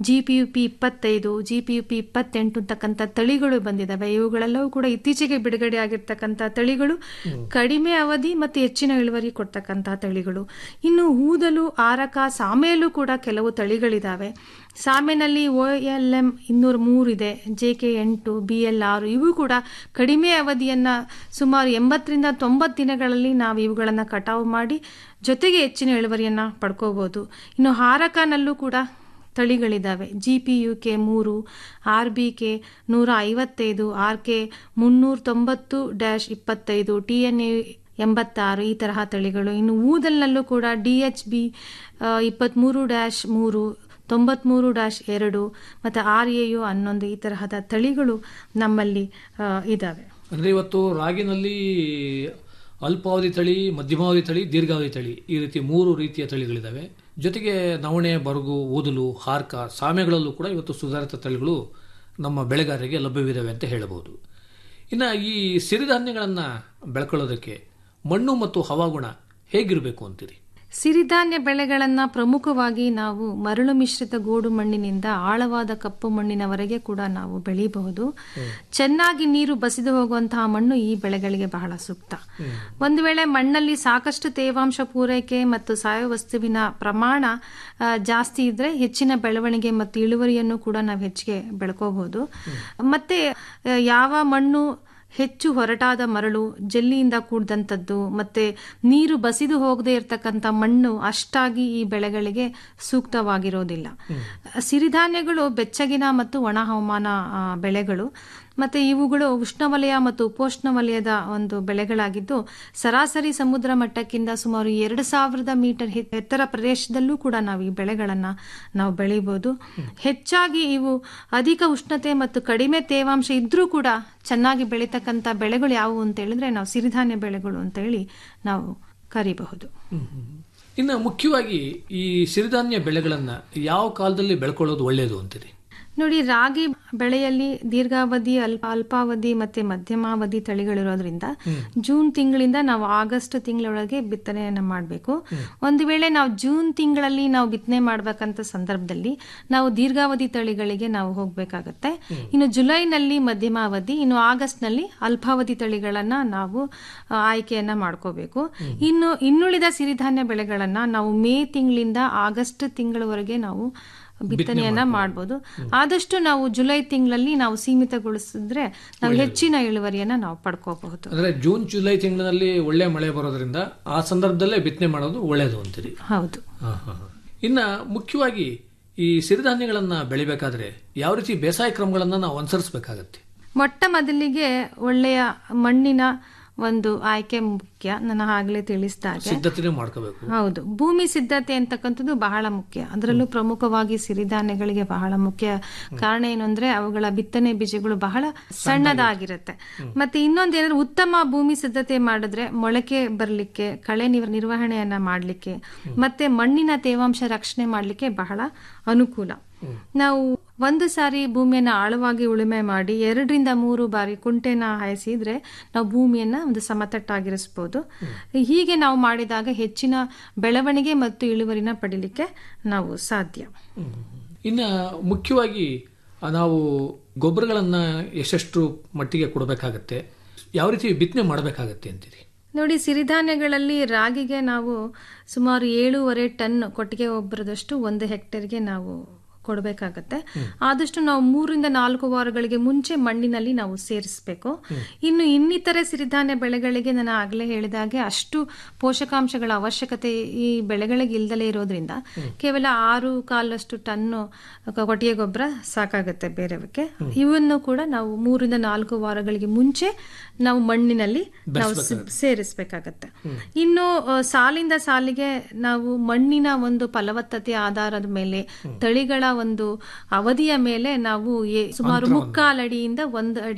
ಜಿ ಪಿ ಯು ಪಿ ಇಪ್ಪತ್ತೈದು ಜಿ ಪಿ ಯು ಪಿ ಇಪ್ಪತ್ತೆಂಟು ಅಂತಕ್ಕಂಥ ತಳಿಗಳು ಬಂದಿದ್ದಾವೆ ಇವುಗಳೆಲ್ಲವೂ ಕೂಡ ಇತ್ತೀಚೆಗೆ ಬಿಡುಗಡೆ ಆಗಿರ್ತಕ್ಕಂಥ ತಳಿಗಳು ಕಡಿಮೆ ಅವಧಿ ಮತ್ತು ಹೆಚ್ಚಿನ ಇಳುವರಿ ಕೊಡ್ತಕ್ಕಂಥ ತಳಿಗಳು ಇನ್ನು ಊದಲು ಆರಕ ಸಾಮೆಯಲ್ಲೂ ಕೂಡ ಕೆಲವು ತಳಿಗಳಿದ್ದಾವೆ ಸಾಮೆನಲ್ಲಿ ಒ ಎಲ್ ಎಂ ಇನ್ನೂರ ಮೂರಿದೆ ಜೆ ಕೆ ಎಂಟು ಬಿ ಎಲ್ ಆರು ಇವು ಕೂಡ ಕಡಿಮೆ ಅವಧಿಯನ್ನು ಸುಮಾರು ಎಂಬತ್ತರಿಂದ ತೊಂಬತ್ತು ದಿನಗಳಲ್ಲಿ ನಾವು ಇವುಗಳನ್ನು ಕಟಾವು ಮಾಡಿ ಜೊತೆಗೆ ಹೆಚ್ಚಿನ ಇಳುವರಿಯನ್ನು ಪಡ್ಕೋಬೋದು ಇನ್ನು ಹಾರಕನಲ್ಲೂ ಕೂಡ ತಳಿಗಳಿದ್ದಾವೆ ಜಿ ಪಿ ಯು ಕೆ ಮೂರು ಆರ್ ಬಿ ಕೆ ನೂರ ಐವತ್ತೈದು ಆರ್ ಕೆ ಮುನ್ನೂರ ತೊಂಬತ್ತು ಡ್ಯಾಶ್ ಇಪ್ಪತ್ತೈದು ಟಿ ಎನ್ ಎ ಎಂಬತ್ತಾರು ಈ ತರಹ ತಳಿಗಳು ಇನ್ನು ಊದಲ್ನಲ್ಲೂ ಕೂಡ ಡಿ ಎಚ್ ಬಿ ಇಪ್ಪತ್ತ್ಮೂರು ಡ್ಯಾಶ್ ಮೂರು ತೊಂಬತ್ಮೂರು ಡ್ಯಾಶ್ ಎರಡು ಮತ್ತು ಆರ್ ಎ ಯು ಹನ್ನೊಂದು ಈ ತರಹದ ತಳಿಗಳು ನಮ್ಮಲ್ಲಿ ಇದ್ದಾವೆ ಅಂದ್ರೆ ಇವತ್ತು ರಾಗಿನಲ್ಲಿ ಅಲ್ಪಾವಧಿ ತಳಿ ಮಧ್ಯಮಾವಧಿ ತಳಿ ದೀರ್ಘಾವಧಿ ತಳಿ ಈ ರೀತಿ ಮೂರು ರೀತಿಯ ತಳಿಗಳಿದ್ದಾವೆ ಜೊತೆಗೆ ನವಣೆ ಬರಗು ಊದಲು ಹಾರ್ಕ ಸಾಮೆಗಳಲ್ಲೂ ಕೂಡ ಇವತ್ತು ಸುಧಾರಿತ ತಳಿಗಳು ನಮ್ಮ ಬೆಳೆಗಾರರಿಗೆ ಲಭ್ಯವಿದ್ದಾವೆ ಅಂತ ಹೇಳಬಹುದು ಇನ್ನು ಈ ಸಿರಿಧಾನ್ಯಗಳನ್ನು ಬೆಳ್ಕೊಳ್ಳೋದಕ್ಕೆ ಮಣ್ಣು ಮತ್ತು ಹವಾಗುಣ ಹೇಗಿರಬೇಕು ಅಂತೀರಿ ಸಿರಿಧಾನ್ಯ ಬೆಳೆಗಳನ್ನು ಪ್ರಮುಖವಾಗಿ ನಾವು ಮರಳು ಮಿಶ್ರಿತ ಗೋಡು ಮಣ್ಣಿನಿಂದ ಆಳವಾದ ಕಪ್ಪು ಮಣ್ಣಿನವರೆಗೆ ಕೂಡ ನಾವು ಬೆಳೆಯಬಹುದು ಚೆನ್ನಾಗಿ ನೀರು ಬಸಿದು ಹೋಗುವಂತಹ ಮಣ್ಣು ಈ ಬೆಳೆಗಳಿಗೆ ಬಹಳ ಸೂಕ್ತ ಒಂದು ವೇಳೆ ಮಣ್ಣಲ್ಲಿ ಸಾಕಷ್ಟು ತೇವಾಂಶ ಪೂರೈಕೆ ಮತ್ತು ಸಾವಯವ ವಸ್ತುವಿನ ಪ್ರಮಾಣ ಆ, ಜಾಸ್ತಿ ಇದ್ರೆ ಹೆಚ್ಚಿನ ಬೆಳವಣಿಗೆ ಮತ್ತು ಇಳುವರಿಯನ್ನು ಕೂಡ ನಾವು ಹೆಚ್ಚಿಗೆ ಬೆಳ್ಕೋಬಹುದು ಮತ್ತೆ ಆ, ಯಾವ ಮಣ್ಣು ಹೆಚ್ಚು ಹೊರಟಾದ ಮರಳು ಜಲ್ಲಿಯಿಂದ ಕೂಡಿದಂಥದ್ದು ಮತ್ತೆ ನೀರು ಬಸಿದು ಹೋಗದೆ ಇರತಕ್ಕಂಥ ಮಣ್ಣು ಅಷ್ಟಾಗಿ ಈ ಬೆಳೆಗಳಿಗೆ ಸೂಕ್ತವಾಗಿರೋದಿಲ್ಲ ಸಿರಿಧಾನ್ಯಗಳು ಬೆಚ್ಚಗಿನ ಮತ್ತು ಒಣ ಹವಾಮಾನ ಆ, ಬೆಳೆಗಳು ಮತ್ತೆ ಇವುಗಳು ಉಷ್ಣವಲಯ ಮತ್ತು ಉಪೋಷ್ಣ ವಲಯದ ಒಂದು ಬೆಳೆಗಳಾಗಿದ್ದು ಸರಾಸರಿ ಸಮುದ್ರ ಮಟ್ಟಕ್ಕಿಂತ ಸುಮಾರು ಎರಡು ಸಾವಿರದ ಮೀಟರ್ ಹೆ- ಎತ್ತರ ಪ್ರದೇಶದಲ್ಲೂ ಕೂಡ ನಾವು ಈ ಬೆಳೆಗಳನ್ನ ನಾವು ಬೆಳಿಬಹುದು ಹೆಚ್ಚಾಗಿ ಇವು ಅಧಿಕ ಉಷ್ಣತೆ ಮತ್ತು ಕಡಿಮೆ ತೇವಾಂಶ ಇದ್ರೂ ಕೂಡ ಚೆನ್ನಾಗಿ ಬೆಳೀತಕ್ಕಂಥ ಬೆಳೆಗಳು ಯಾವುವು ಅಂತ ಹೇಳಿದ್ರೆ ನಾವು ಸಿರಿಧಾನ್ಯ ಬೆಳೆಗಳು ಅಂತ ಹೇಳಿ ನಾವು ಕರಿಬಹುದು ಇನ್ನು ಮುಖ್ಯವಾಗಿ ಈ ಸಿರಿಧಾನ್ಯ ಬೆಳೆಗಳನ್ನು ಯಾವ ಕಾಲದಲ್ಲಿ ಬೆಳ್ಕೊಳ್ಳೋದು ಒಳ್ಳೆಯದು ಅಂತೀರಿ ನೋಡಿ ರಾಗಿ ಬೆಳೆಯಲ್ಲಿ ದೀರ್ಘಾವಧಿ ಅಲ್ಪ ಅಲ್ಪಾವಧಿ ಮತ್ತೆ ಮಧ್ಯಮಾವಧಿ ತಳಿಗಳಿರೋದ್ರಿಂದ ಜೂನ್ ತಿಂಗಳಿಂದ ನಾವು ಆಗಸ್ಟ್ ತಿಂಗಳೊಳಗೆ ಬಿತ್ತನೆಯನ್ನ ಮಾಡಬೇಕು ಒಂದು ವೇಳೆ ನಾವು ಜೂನ್ ತಿಂಗಳಲ್ಲಿ ನಾವು ಬಿತ್ತನೆ ಮಾಡ್ಬೇಕಂತ ಸಂದರ್ಭದಲ್ಲಿ ನಾವು ದೀರ್ಘಾವಧಿ ತಳಿಗಳಿಗೆ ನಾವು ಹೋಗ್ಬೇಕಾಗತ್ತೆ ಇನ್ನು ಜುಲೈನಲ್ಲಿ ಮಧ್ಯಮಾವಧಿ ಇನ್ನು ಆಗಸ್ಟ್ನಲ್ಲಿ ಅಲ್ಪಾವಧಿ ತಳಿಗಳನ್ನ ನಾವು ಆ, ಆಯ್ಕೆಯನ್ನ ಮಾಡ್ಕೋಬೇಕು ಇನ್ನು ಇನ್ನುಳಿದ ಸಿರಿಧಾನ್ಯ ಬೆಳೆಗಳನ್ನ ನಾವು ಮೇ ತಿಂಗಳಿಂದ ಆಗಸ್ಟ್ ತಿಂಗಳವರೆಗೆ ನಾವು ಬಿತ್ತನೆಯನ್ನ ಮಾಡ್ಬೋದು ಆದಷ್ಟು ನಾವು ಜುಲೈ ತಿಂಗಳಲ್ಲಿ ನಾವು ಸೀಮಿತಗೊಳಿಸಿದ್ರೆ ನಾವು ಹೆಚ್ಚಿನ ಇಳುವರಿಯನ್ನ ನಾವು ಪಡ್ಕೋಬಹುದು ಅಂದ್ರೆ ಜೂನ್ ಜುಲೈ ತಿಂಗಳಿನಲ್ಲಿ ಒಳ್ಳೆ ಮಳೆ ಬರೋದ್ರಿಂದ ಆ ಸಂದರ್ಭದಲ್ಲೇ ಬಿತ್ತನೆ ಮಾಡೋದು ಒಳ್ಳೆಯದು ಅಂತೀರಿ ಹೌದು ಹಾ, ಹಾ, ಹಾ. ಇನ್ನ ಮುಖ್ಯವಾಗಿ ಈ ಸಿರಿಧಾನ್ಯಗಳನ್ನ ಬೆಳಿಬೇಕಾದ್ರೆ ಯಾವ ರೀತಿ ಬೇಸಾಯ ಕ್ರಮಗಳನ್ನ ನಾವು ಅನುಸರಿಸಬೇಕಾಗತ್ತೆ ಮೊಟ್ಟ ಮೊದಲಿಗೆ ಒಳ್ಳೆಯ ಮಣ್ಣಿನ ಒಂದು ಆಯ್ಕೆ ಮುಖ್ಯ ನಾನು ಆಗಲೇ ತಿಳಿಸಿದಾಗೆ ಸಿದ್ಧತೆ ಮಾಡ್ಕೋಬೇಕು ಹೌದು ಭೂಮಿ ಸಿದ್ಧತೆ ಅಂತಕ್ಕಂಥದ್ದು ಬಹಳ ಮುಖ್ಯ ಅದರಲ್ಲೂ ಪ್ರಮುಖವಾಗಿ ಸಿರಿಧಾನ್ಯಗಳಿಗೆ ಬಹಳ ಮುಖ್ಯ ಕಾರಣ ಏನು ಅಂದ್ರೆ ಅವುಗಳ ಬಿತ್ತನೆ ಬೀಜಗಳು ಬಹಳ ಸಣ್ಣದಾಗಿರುತ್ತೆ ಮತ್ತೆ ಇನ್ನೊಂದೇನಂದ್ರೆ ಉತ್ತಮ ಭೂಮಿ ಸಿದ್ಧತೆ ಮಾಡಿದ್ರೆ ಮೊಳಕೆ ಬರಲಿಕ್ಕೆ ಕಳೆ ನಿರ್- ನಿರ್ವಹಣೆಯನ್ನ ಮಾಡಲಿಕ್ಕೆ ಮತ್ತೆ ಮಣ್ಣಿನ ತೇವಾಂಶ ರಕ್ಷಣೆ ಮಾಡಲಿಕ್ಕೆ ಬಹಳ ಅನುಕೂಲ ನಾವು ಒಂದು ಸಾರಿ ಭೂಮಿಯನ್ನ ಆಳವಾಗಿ ಉಳುಮೆ ಮಾಡಿ ಎರಡರಿಂದ ಮೂರು ಬಾರಿ ಕುಂಟೆನ ಹಾಯಿಸಿದ್ರೆ ನಾವು ಭೂಮಿಯನ್ನ ಒಂದು ಸಮತಟ್ಟಾಗಿರಿಸಬಹುದು ಹೀಗೆ ನಾವು ಮಾಡಿದಾಗ ಹೆಚ್ಚಿನ ಬೆಳವಣಿಗೆ ಮತ್ತು ಇಳುವರಿನ ಪಡಿಲಿಕ್ಕೆ ನಾವು ಸಾಧ್ಯ ಇನ್ನ ಮುಖ್ಯವಾಗಿ ಆ, ನಾವು ಗೊಬ್ಬರಗಳನ್ನ ಎಷ್ಟೆಷ್ಟು ಮಟ್ಟಿಗೆ ಕೊಡಬೇಕಾಗತ್ತೆ ಯಾವ ರೀತಿ ಬಿತ್ತನೆ ಮಾಡಬೇಕಾಗತ್ತೆ ಅಂತೀರಿ ನೋಡಿ ಸಿರಿಧಾನ್ಯಗಳಲ್ಲಿ ರಾಗಿಗೆ ನಾವು ಸುಮಾರು ಏಳೂವರೆ ಟನ್ ಕೊಟ್ಟಿಗೆ ಗೊಬ್ಬರದಷ್ಟು ಒಂದು ಹೆಕ್ಟೇರ್ಗೆ ನಾವು ಕೊಡಬೇಕಾಗತ್ತೆ ಆದಷ್ಟು ನಾವು ಮೂರಿಂದ ನಾಲ್ಕು ವಾರಗಳಿಗೆ ಮುಂಚೆ ಮಣ್ಣಿನಲ್ಲಿ ನಾವು ಸೇರಿಸಬೇಕು ಇನ್ನು ಇನ್ನಿತರೆ ಸಿರಿಧಾನ್ಯ ಬೆಳೆಗಳಿಗೆ ನಾನು ಆಗಲೇ ಹೇಳಿದಾಗೆ ಅಷ್ಟು ಪೋಷಕಾಂಶಗಳ ಅವಶ್ಯಕತೆ ಈ ಬೆಳೆಗಳಿಗೆ ಇಲ್ದಲೇ ಇರೋದ್ರಿಂದ ಕೇವಲ ಆರು ಕಾಲಷ್ಟು ಟನ್ನು ಕೊಟ್ಟಿಗೆ ಗೊಬ್ಬರ ಸಾಕಾಗುತ್ತೆ ಬೇರೆವಕ್ಕೆ ಇವನ್ನು ಕೂಡ ನಾವು ಮೂರಿಂದ ನಾಲ್ಕು ವಾರಗಳಿಗೆ ಮುಂಚೆ ನಾವು ಮಣ್ಣಿನಲ್ಲಿ ನಾವು ಸಿ- ಸೇರಿಸಬೇಕಾಗತ್ತೆ ಇನ್ನು ಆ, ಸಾಲಿಂದ ಸಾಲಿಗೆ ನಾವು ಮಣ್ಣಿನ ಒಂದು ಫಲವತ್ತತೆ ಆಧಾರದ ಮೇಲೆ ತಳಿಗಳ ಒಂದು ಅವಧಿಯ ಮೇಲೆ ನಾವು ಎ- ಸುಮಾರು ಮುಕ್ಕಾಲು ಅಡಿಯಿಂದ ಒಂದು ಅಡಿ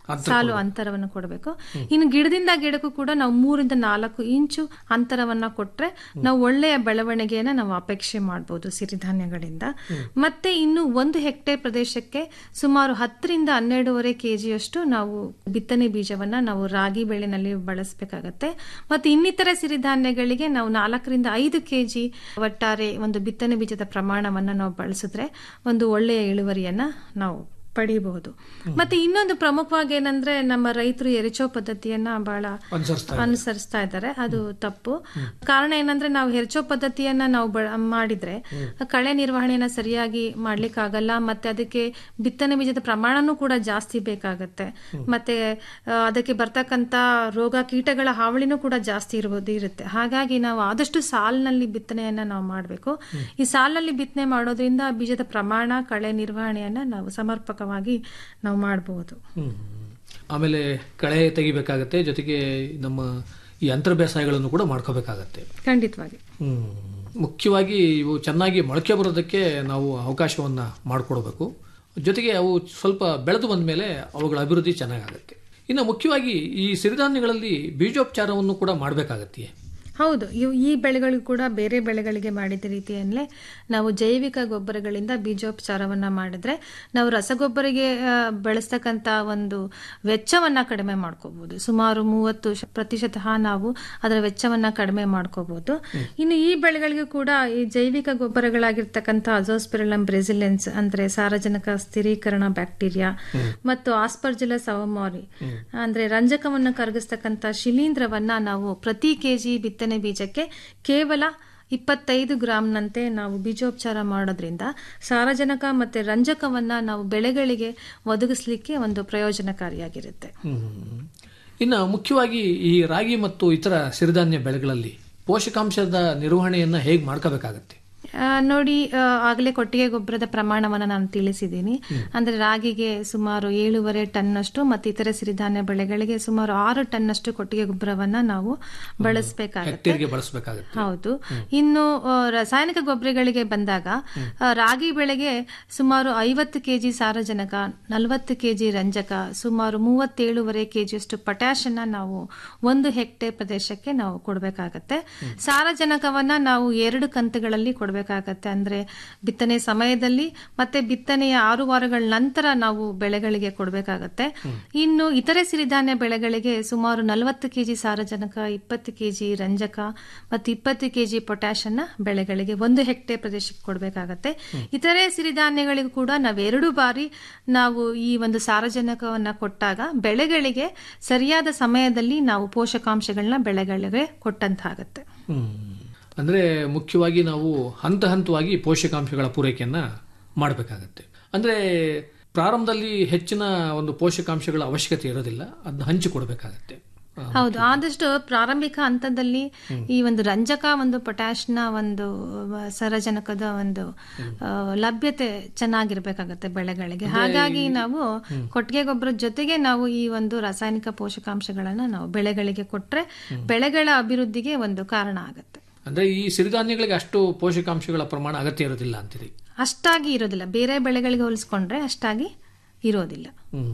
ಸಾಲು ಅಂತರವನ್ನು ಕೊಡಬೇಕು ಇನ್ನು ಗಿಡದಿಂದ ಗಿಡಕ್ಕೂ ಕೂಡ ನಾವು ಮೂರಿಂದ ನಾಲ್ಕು ಇಂಚು ಅಂತರವನ್ನ ಕೊಟ್ರೆ ನಾವು ಒಳ್ಳೆಯ ಬೆಳವಣಿಗೆಯನ್ನ ನಾವು ಅಪೇಕ್ಷೆ ಮಾಡಬಹುದು ಸಿರಿಧಾನ್ಯಗಳಿಂದ ಮತ್ತೆ ಇನ್ನು ಒಂದು ಹೆಕ್ಟೇರ್ ಪ್ರದೇಶಕ್ಕೆ ಸುಮಾರು ಹತ್ತರಿಂದ ಹನ್ನೆರಡೂವರೆ ಕೆಜಿಯಷ್ಟು ನಾವು ಬಿತ್ತನೆ ಬೀಜವನ್ನ ನಾವು ರಾಗಿ ಬೆಳೆನಲ್ಲಿ ಬಳಸಬೇಕಾಗತ್ತೆ ಮತ್ತೆ ಇನ್ನಿತರ ಸಿರಿಧಾನ್ಯಗಳಿಗೆ ನಾವು ನಾಲ್ಕರಿಂದ ಐದು ಕೆಜಿ ಒಟ್ಟಾರೆ ಒಂದು ಬಿತ್ತನೆ ಬೀಜದ ಪ್ರಮಾಣವನ್ನ ನಾವು ಬಳಸಿದ್ರೆ ಒಂದು ಒಳ್ಳೆಯ ಇಳುವರಿಯನ್ನ ನಾವು ಪಡೆಯಬಹುದು ಮತ್ತೆ ಇನ್ನೊಂದು ಪ್ರಮುಖವಾಗಿ ಏನಂದ್ರೆ ನಮ್ಮ ರೈತರು ಎರೆಚೋ ಪದ್ಧತಿಯನ್ನ ಬಹಳ ಅನುಸರಿಸ್ತಾ ಅನುಸರಿಸ್ತಾ ಇದ್ದಾರೆ ಅದು ತಪ್ಪು ಕಾರಣ ಏನಂದ್ರೆ ನಾವು ಹೆರ್ಚೋ ಪದ್ಧತಿಯನ್ನ ನಾವು ಬಳ- ಮಾಡಿದ್ರೆ ಕಳೆ ನಿರ್ವಹಣೆಯನ್ನ ಸರಿಯಾಗಿ ಮಾಡ್ಲಿಕ್ಕಾಗಲ್ಲ ಮತ್ತೆ ಅದಕ್ಕೆ ಬಿತ್ತನೆ ಬೀಜದ ಪ್ರಮಾಣನೂ ಕೂಡ ಜಾಸ್ತಿ ಬೇಕಾಗತ್ತೆ ಮತ್ತೆ ಆ, ಅದಕ್ಕೆ ಬರ್ತಕ್ಕಂತ ರೋಗ ಕೀಟಗಳ ಹಾವಳಿನೂ ಕೂಡ ಜಾಸ್ತಿ ಇರುವುದು ಇರುತ್ತೆ ಹಾಗಾಗಿ ನಾವು ಆದಷ್ಟು ಸಾಲಿನಲ್ಲಿ ಬಿತ್ತನೆಯನ್ನ ನಾವು ಮಾಡಬೇಕು ಈ ಸಾಲಿನಲ್ಲಿ ಬಿತ್ತನೆ ಮಾಡೋದ್ರಿಂದ ಬೀಜದ ಪ್ರಮಾಣ ಕಳೆ ನಿರ್ವಹಣೆಯನ್ನ ನಾವು ಸಮರ್ಪಕವಾಗಿ ನಾವು ಮಾಡಬಹುದು ಹ್ಮ್. ಆಮೇಲೆ ಕಳೆ ತೆಗಿಬೇಕಾಗತ್ತೆ ಜೊತೆಗೆ ನಮ್ಮ ಈ ಅಂತರ ಬೇಸಾಯಗಳನ್ನು ಕೂಡ ಮಾಡ್ಕೋಬೇಕಾಗತ್ತೆ ಖಂಡಿತವಾಗಿ ಹ್ಮ್. ಮುಖ್ಯವಾಗಿ ಇವು ಚೆನ್ನಾಗಿ ಮೊಳಕೆ ಬರೋದಕ್ಕೆ ನಾವು ಅವಕಾಶವನ್ನ ಮಾಡಿಕೊಡ್ಬೇಕು ಜೊತೆಗೆ ಅವು ಸ್ವಲ್ಪ ಬೆಳೆದು ಬಂದ ಮೇಲೆ ಅವುಗಳ ಅಭಿವೃದ್ಧಿ ಚೆನ್ನಾಗಾಗತ್ತೆ ಇನ್ನು ಮುಖ್ಯವಾಗಿ ಈ ಸಿರಿಧಾನ್ಯಗಳಲ್ಲಿ ಬೀಜೋಪಚಾರವನ್ನು ಕೂಡ ಮಾಡಬೇಕಾಗತ್ತೆ ಹೌದು ಇವು ಈ ಬೆಳೆಗಳಿಗೂ ಕೂಡ ಬೇರೆ ಬೆಳೆಗಳಿಗೆ ಮಾಡಿದ ರೀತಿಯಲ್ಲೇ ನಾವು ಜೈವಿಕ ಗೊಬ್ಬರಗಳಿಂದ ಬೀಜೋಪಚಾರವನ್ನ ಮಾಡಿದ್ರೆ ನಾವು ರಸಗೊಬ್ಬರಿಗೆ ಆ, ಬಳಸ್ತಕ್ಕಂತ ಒಂದು ವೆಚ್ಚವನ್ನ ಕಡಿಮೆ ಮಾಡ್ಕೋಬಹುದು ಸುಮಾರು ಮೂವತ್ತು ಶ- ಪ್ರತಿಶತ ನಾವು ಅದರ ವೆಚ್ಚವನ್ನ ಕಡಿಮೆ ಮಾಡ್ಕೋಬಹುದು ಇನ್ನು ಈ ಬೆಳೆಗಳಿಗೂ ಕೂಡ ಈ ಜೈವಿಕ ಗೊಬ್ಬರಗಳಾಗಿರ್ತಕ್ಕಂಥ ಅಜೋಸ್ಪಿರಲಂ ಬ್ರೆಸಿಲೆನ್ಸ್ ಅಂದ್ರೆ ಸಾರಜನಕ ಸ್ಥಿರೀಕರಣ ಬ್ಯಾಕ್ಟೀರಿಯಾ ಮತ್ತು ಆಸ್ಪರ್ಜಿಲಸ್ ಅವಮಾರಿ ಅಂದ್ರೆ ರಂಜಕವನ್ನು ಕರಗಿಸ್ತಕ್ಕಂಥ ಶಿಲೀಂಧ್ರವನ್ನ ನಾವು ಪ್ರತಿ ಕೆಜಿ ಬಿತ್ತನೆ ಬೀಜಕ್ಕೆ ಕೇವಲ ಇಪ್ಪತ್ತೈದು ಗ್ರಾಂನಂತೆ ನಾವು ಬೀಜೋಪಚಾರ ಮಾಡೋದ್ರಿಂದ ಸಾರಜನಕ ಮತ್ತೆ ರಂಜಕವನ್ನ ನಾವು ಬೆಳೆಗಳಿಗೆ ಒದಗಿಸ್ಲಿಕ್ಕೆ ಒಂದು ಪ್ರಯೋಜನಕಾರಿಯಾಗಿರುತ್ತೆ ಹ್ಮ್. ಇನ್ನು ಮುಖ್ಯವಾಗಿ ಈ ರಾಗಿ ಮತ್ತು ಇತರ ಸಿರಿಧಾನ್ಯ ಬೆಳೆಗಳಲ್ಲಿ ಪೋಷಕಾಂಶದ ನಿರ್ವಹಣೆಯನ್ನ ಹೇಗೆ ಮಾಡ್ಕೋಬೇಕಾಗತ್ತೆ ಆ, ನೋಡಿ ಆ, ಆಗಲೇ ಕೊಟ್ಟಿಗೆ ಗೊಬ್ಬರದ ಪ್ರಮಾಣವನ್ನು ನಾನು ತಿಳಿಸಿದ್ದೀನಿ ಅಂದ್ರೆ ರಾಗಿಗೆ ಸುಮಾರು ಏಳೂವರೆ ಟನ್ನಷ್ಟು ಮತ್ತು ಇತರೆ ಸಿರಿಧಾನ್ಯ ಬೆಳೆಗಳಿಗೆ ಸುಮಾರು ಆರು ಟನ್ನಷ್ಟು ಕೊಟ್ಟಿಗೆ ಗೊಬ್ಬರವನ್ನ ನಾವು ಬಳಸಬೇಕಾಗುತ್ತೆ ಹೆಕ್ಟೇರ್ಗೆ ಬಳಸಬೇಕಾಗತ್ತೆ ಹೌದು ಇನ್ನು ಆ, ರಾಸಾಯನಿಕ ಗೊಬ್ಬರಗಳಿಗೆ ಬಂದಾಗ ಆ, ರಾಗಿ ಬೆಳೆಗೆ ಸುಮಾರು ಐವತ್ತು ಕೆಜಿ ಸಾರಜನಕ ನಲವತ್ತು ಕೆಜಿ ರಂಜಕ ಸುಮಾರು ಮೂವತ್ತೇಳುವರೆ ಕೆಜಿಯಷ್ಟು ಪೊಟ್ಯಾಶ್ ಅನ್ನ ನಾವು ಒಂದು ಹೆಕ್ಟೇರ್ ಪ್ರದೇಶಕ್ಕೆ ನಾವು ಕೊಡಬೇಕಾಗತ್ತೆ ಸಾರಜನಕವನ್ನ ನಾವು ಎರಡು ಕಂತುಗಳಲ್ಲಿ ಕೊಡಬೇಕಾಗತ್ತೆ ಅಂದ್ರೆ ಬಿತ್ತನೆ ಸಮಯದಲ್ಲಿ ಮತ್ತೆ ಬಿತ್ತನೆಯ ಆರು ವಾರಗಳ ನಂತರ ನಾವು ಬೆಳೆಗಳಿಗೆ ಕೊಡಬೇಕಾಗತ್ತೆ ಇನ್ನು ಇತರೆ ಸಿರಿಧಾನ್ಯ ಬೆಳೆಗಳಿಗೆ ಸುಮಾರು ನಲವತ್ತು ಕೆಜಿ ಸಾರಜನಕ ಇಪ್ಪತ್ತು ಕೆಜಿ ರಂಜಕ ಮತ್ತು ಇಪ್ಪತ್ತು ಕೆಜಿ ಪೊಟ್ಯಾಶ್ ಅನ್ನ ಬೆಳೆಗಳಿಗೆ ಒಂದು ಹೆಕ್ಟೇರ್ ಪ್ರದೇಶಕ್ಕೆ ಕೊಡಬೇಕಾಗತ್ತೆ ಇತರೆ ಸಿರಿಧಾನ್ಯಗಳಿಗೂ ಕೂಡ ನಾವು ಎರಡು ಬಾರಿ ನಾವು ಈ ಒಂದು ಸಾರಜನಕವನ್ನ ಕೊಟ್ಟಾಗ ಬೆಳೆಗಳಿಗೆ ಸರಿಯಾದ ಸಮಯದಲ್ಲಿ ನಾವು ಪೋಷಕಾಂಶಗಳನ್ನ ಬೆಳೆಗಳಿಗೆ ಕೊಟ್ಟಂತಾಗತ್ತೆ ಹ್ಮ್. ಅಂದ್ರೆ ಮುಖ್ಯವಾಗಿ ನಾವು ಹಂತ ಹಂತವಾಗಿ ಪೋಷಕಾಂಶಗಳ ಪೂರೈಕೆಯನ್ನ ಮಾಡಬೇಕಾಗತ್ತೆ ಅಂದ್ರೆ ಪ್ರಾರಂಭದಲ್ಲಿ ಹೆಚ್ಚಿನ ಒಂದು ಪೋಷಕಾಂಶಗಳ ಅವಶ್ಯಕತೆ ಇರೋದಿಲ್ಲ ಅದನ್ನ ಹಂಚಿಕೊಡ್ಬೇಕಾಗತ್ತೆ ಆ, ಹೌದು ಆದಷ್ಟು ಪ್ರಾರಂಭಿಕ ಹಂತದಲ್ಲಿ ಈ ಒಂದು ರಂಜಕ ಒಂದು ಪೊಟ್ಯಾಶ್ನ ಒಂದು ಆ, ಸಾರಜನಕದ ಒಂದು ಆ, ಲಭ್ಯತೆ ಚೆನ್ನಾಗಿರ್ಬೇಕಾಗತ್ತೆ ಬೆಳೆಗಳಿಗೆ ಹಾಗಾಗಿ ನಾವು ಕೊಟ್ಟಿಗೆ ಗೊಬ್ಬರದ ಜೊತೆಗೆ ನಾವು ಈ ಒಂದು ರಾಸಾಯನಿಕ ಪೋಷಕಾಂಶಗಳನ್ನ ನಾವು ಬೆಳೆಗಳಿಗೆ ಕೊಟ್ರೆ ಬೆಳೆಗಳ ಅಭಿವೃದ್ಧಿಗೆ ಒಂದು ಕಾರಣ ಆಗುತ್ತೆ ಅಂದ್ರೆ ಈ ಸಿರಿಧಾನ್ಯಗಳಿಗೆ ಅಷ್ಟು ಪೋಷಕಾಂಶಗಳ ಪ್ರಮಾಣ ಅಗತ್ಯ ಇರೋದಿಲ್ಲ ಅಂತೀರಿ ಅಷ್ಟಾಗಿ ಇರೋದಿಲ್ಲ ಬೇರೆ ಬೆಳೆಗಳಿಗೆ ಹೋಲಿಸ್ಕೊಂಡ್ರೆ ಅಷ್ಟಾಗಿ ಇರೋದಿಲ್ಲ ಹ್ಮ್.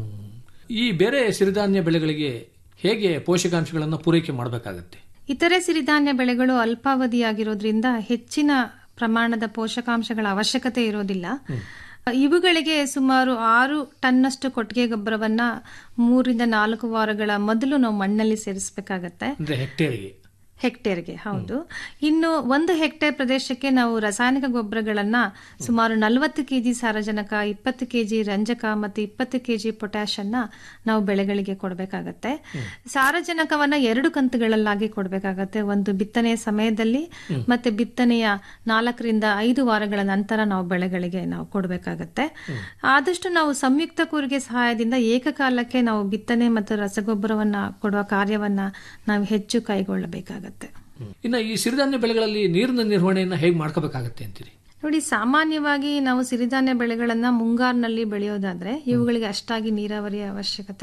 ಈ ಬೇರೆ ಸಿರಿಧಾನ್ಯ ಬೆಳೆಗಳಿಗೆ ಹೇಗೆ ಪೋಷಕಾಂಶಗಳನ್ನು ಪೂರೈಕೆ ಮಾಡಬೇಕಾಗತ್ತೆ ಇತರೆ ಸಿರಿಧಾನ್ಯ ಬೆಳೆಗಳು ಅಲ್ಪಾವಧಿಯಾಗಿರೋದ್ರಿಂದ ಹೆಚ್ಚಿನ ಪ್ರಮಾಣದ ಪೋಷಕಾಂಶಗಳ ಅವಶ್ಯಕತೆ ಇರೋದಿಲ್ಲ ಇವುಗಳಿಗೆ ಸುಮಾರು ಆರು ಟನ್ನಷ್ಟು ಕೊಟ್ಟಿಗೆ ಗೊಬ್ಬರವನ್ನ ಮೂರಿಂದ ನಾಲ್ಕು ವಾರಗಳ ಮೊದಲು ನಾವು ಮಣ್ಣಲ್ಲಿ ಸೇರಿಸಬೇಕಾಗತ್ತೆ ಅಂದ್ರೆ ಹೆಕ್ಟೇರ್ಗೆ ಹೆಕ್ಟೇರ್ಗೆ ಹೌದು ಇನ್ನು ಒಂದು ಹೆಕ್ಟೇರ್ ಪ್ರದೇಶಕ್ಕೆ ನಾವು ರಾಸಾಯನಿಕ ಗೊಬ್ಬರಗಳನ್ನ ಸುಮಾರು ನಲವತ್ತು ಕೆಜಿ ಸಾರಜನಕ ಇಪ್ಪತ್ತು ಕೆಜಿ ರಂಜಕ ಮತ್ತು ಇಪ್ಪತ್ತು ಕೆಜಿ ಪೊಟ್ಯಾಶ್ ಅನ್ನ ನಾವು ಬೆಳೆಗಳಿಗೆ ಕೊಡಬೇಕಾಗತ್ತೆ ಸಾರಜನಕವನ್ನ ಎರಡು ಕಂತುಗಳಲ್ಲಾಗಿ ಕೊಡಬೇಕಾಗತ್ತೆ ಒಂದು ಬಿತ್ತನೆಯ ಸಮಯದಲ್ಲಿ ಮತ್ತೆ ಬಿತ್ತನೆಯ ನಾಲ್ಕರಿಂದ ಐದು ವಾರಗಳ ನಂತರ ನಾವು ಬೆಳೆಗಳಿಗೆ ನಾವು ಕೊಡಬೇಕಾಗತ್ತೆ ಆದಷ್ಟು ನಾವು ಸಂಯುಕ್ತ ಕೂರಿಗೆ ಸಹಾಯದಿಂದ ಏಕಕಾಲಕ್ಕೆ ನಾವು ಬಿತ್ತನೆ ಮತ್ತು ರಸಗೊಬ್ಬರವನ್ನ ಕೊಡುವ ಕಾರ್ಯವನ್ನ ನಾವು ಹೆಚ್ಚು ಕೈಗೊಳ್ಳಬೇಕಾಗತ್ತೆ ಇನ್ನು ಈ ಸಿರಿಧಾನ್ಯ ಬೆಳೆಗಳಲ್ಲಿ ನೀರಿನ ನಿರ್ವಹಣೆಯನ್ನ ಹೇಗೆ ಮಾಡ್ಕೋಬೇಕಾಗತ್ತೆ ಅಂತೀರಿ ನೋಡಿ ಸಾಮಾನ್ಯವಾಗಿ ನಾವು ಸಿರಿಧಾನ್ಯ ಬೆಳೆಗಳನ್ನ ಮುಂಗಾರಿನಲ್ಲಿ ಬೆಳೆಯೋದಾದ್ರೆ ಇವುಗಳಿಗೆ ಅಷ್ಟಾಗಿ ನೀರಾವರಿಯ ಅವಶ್ಯಕತೆ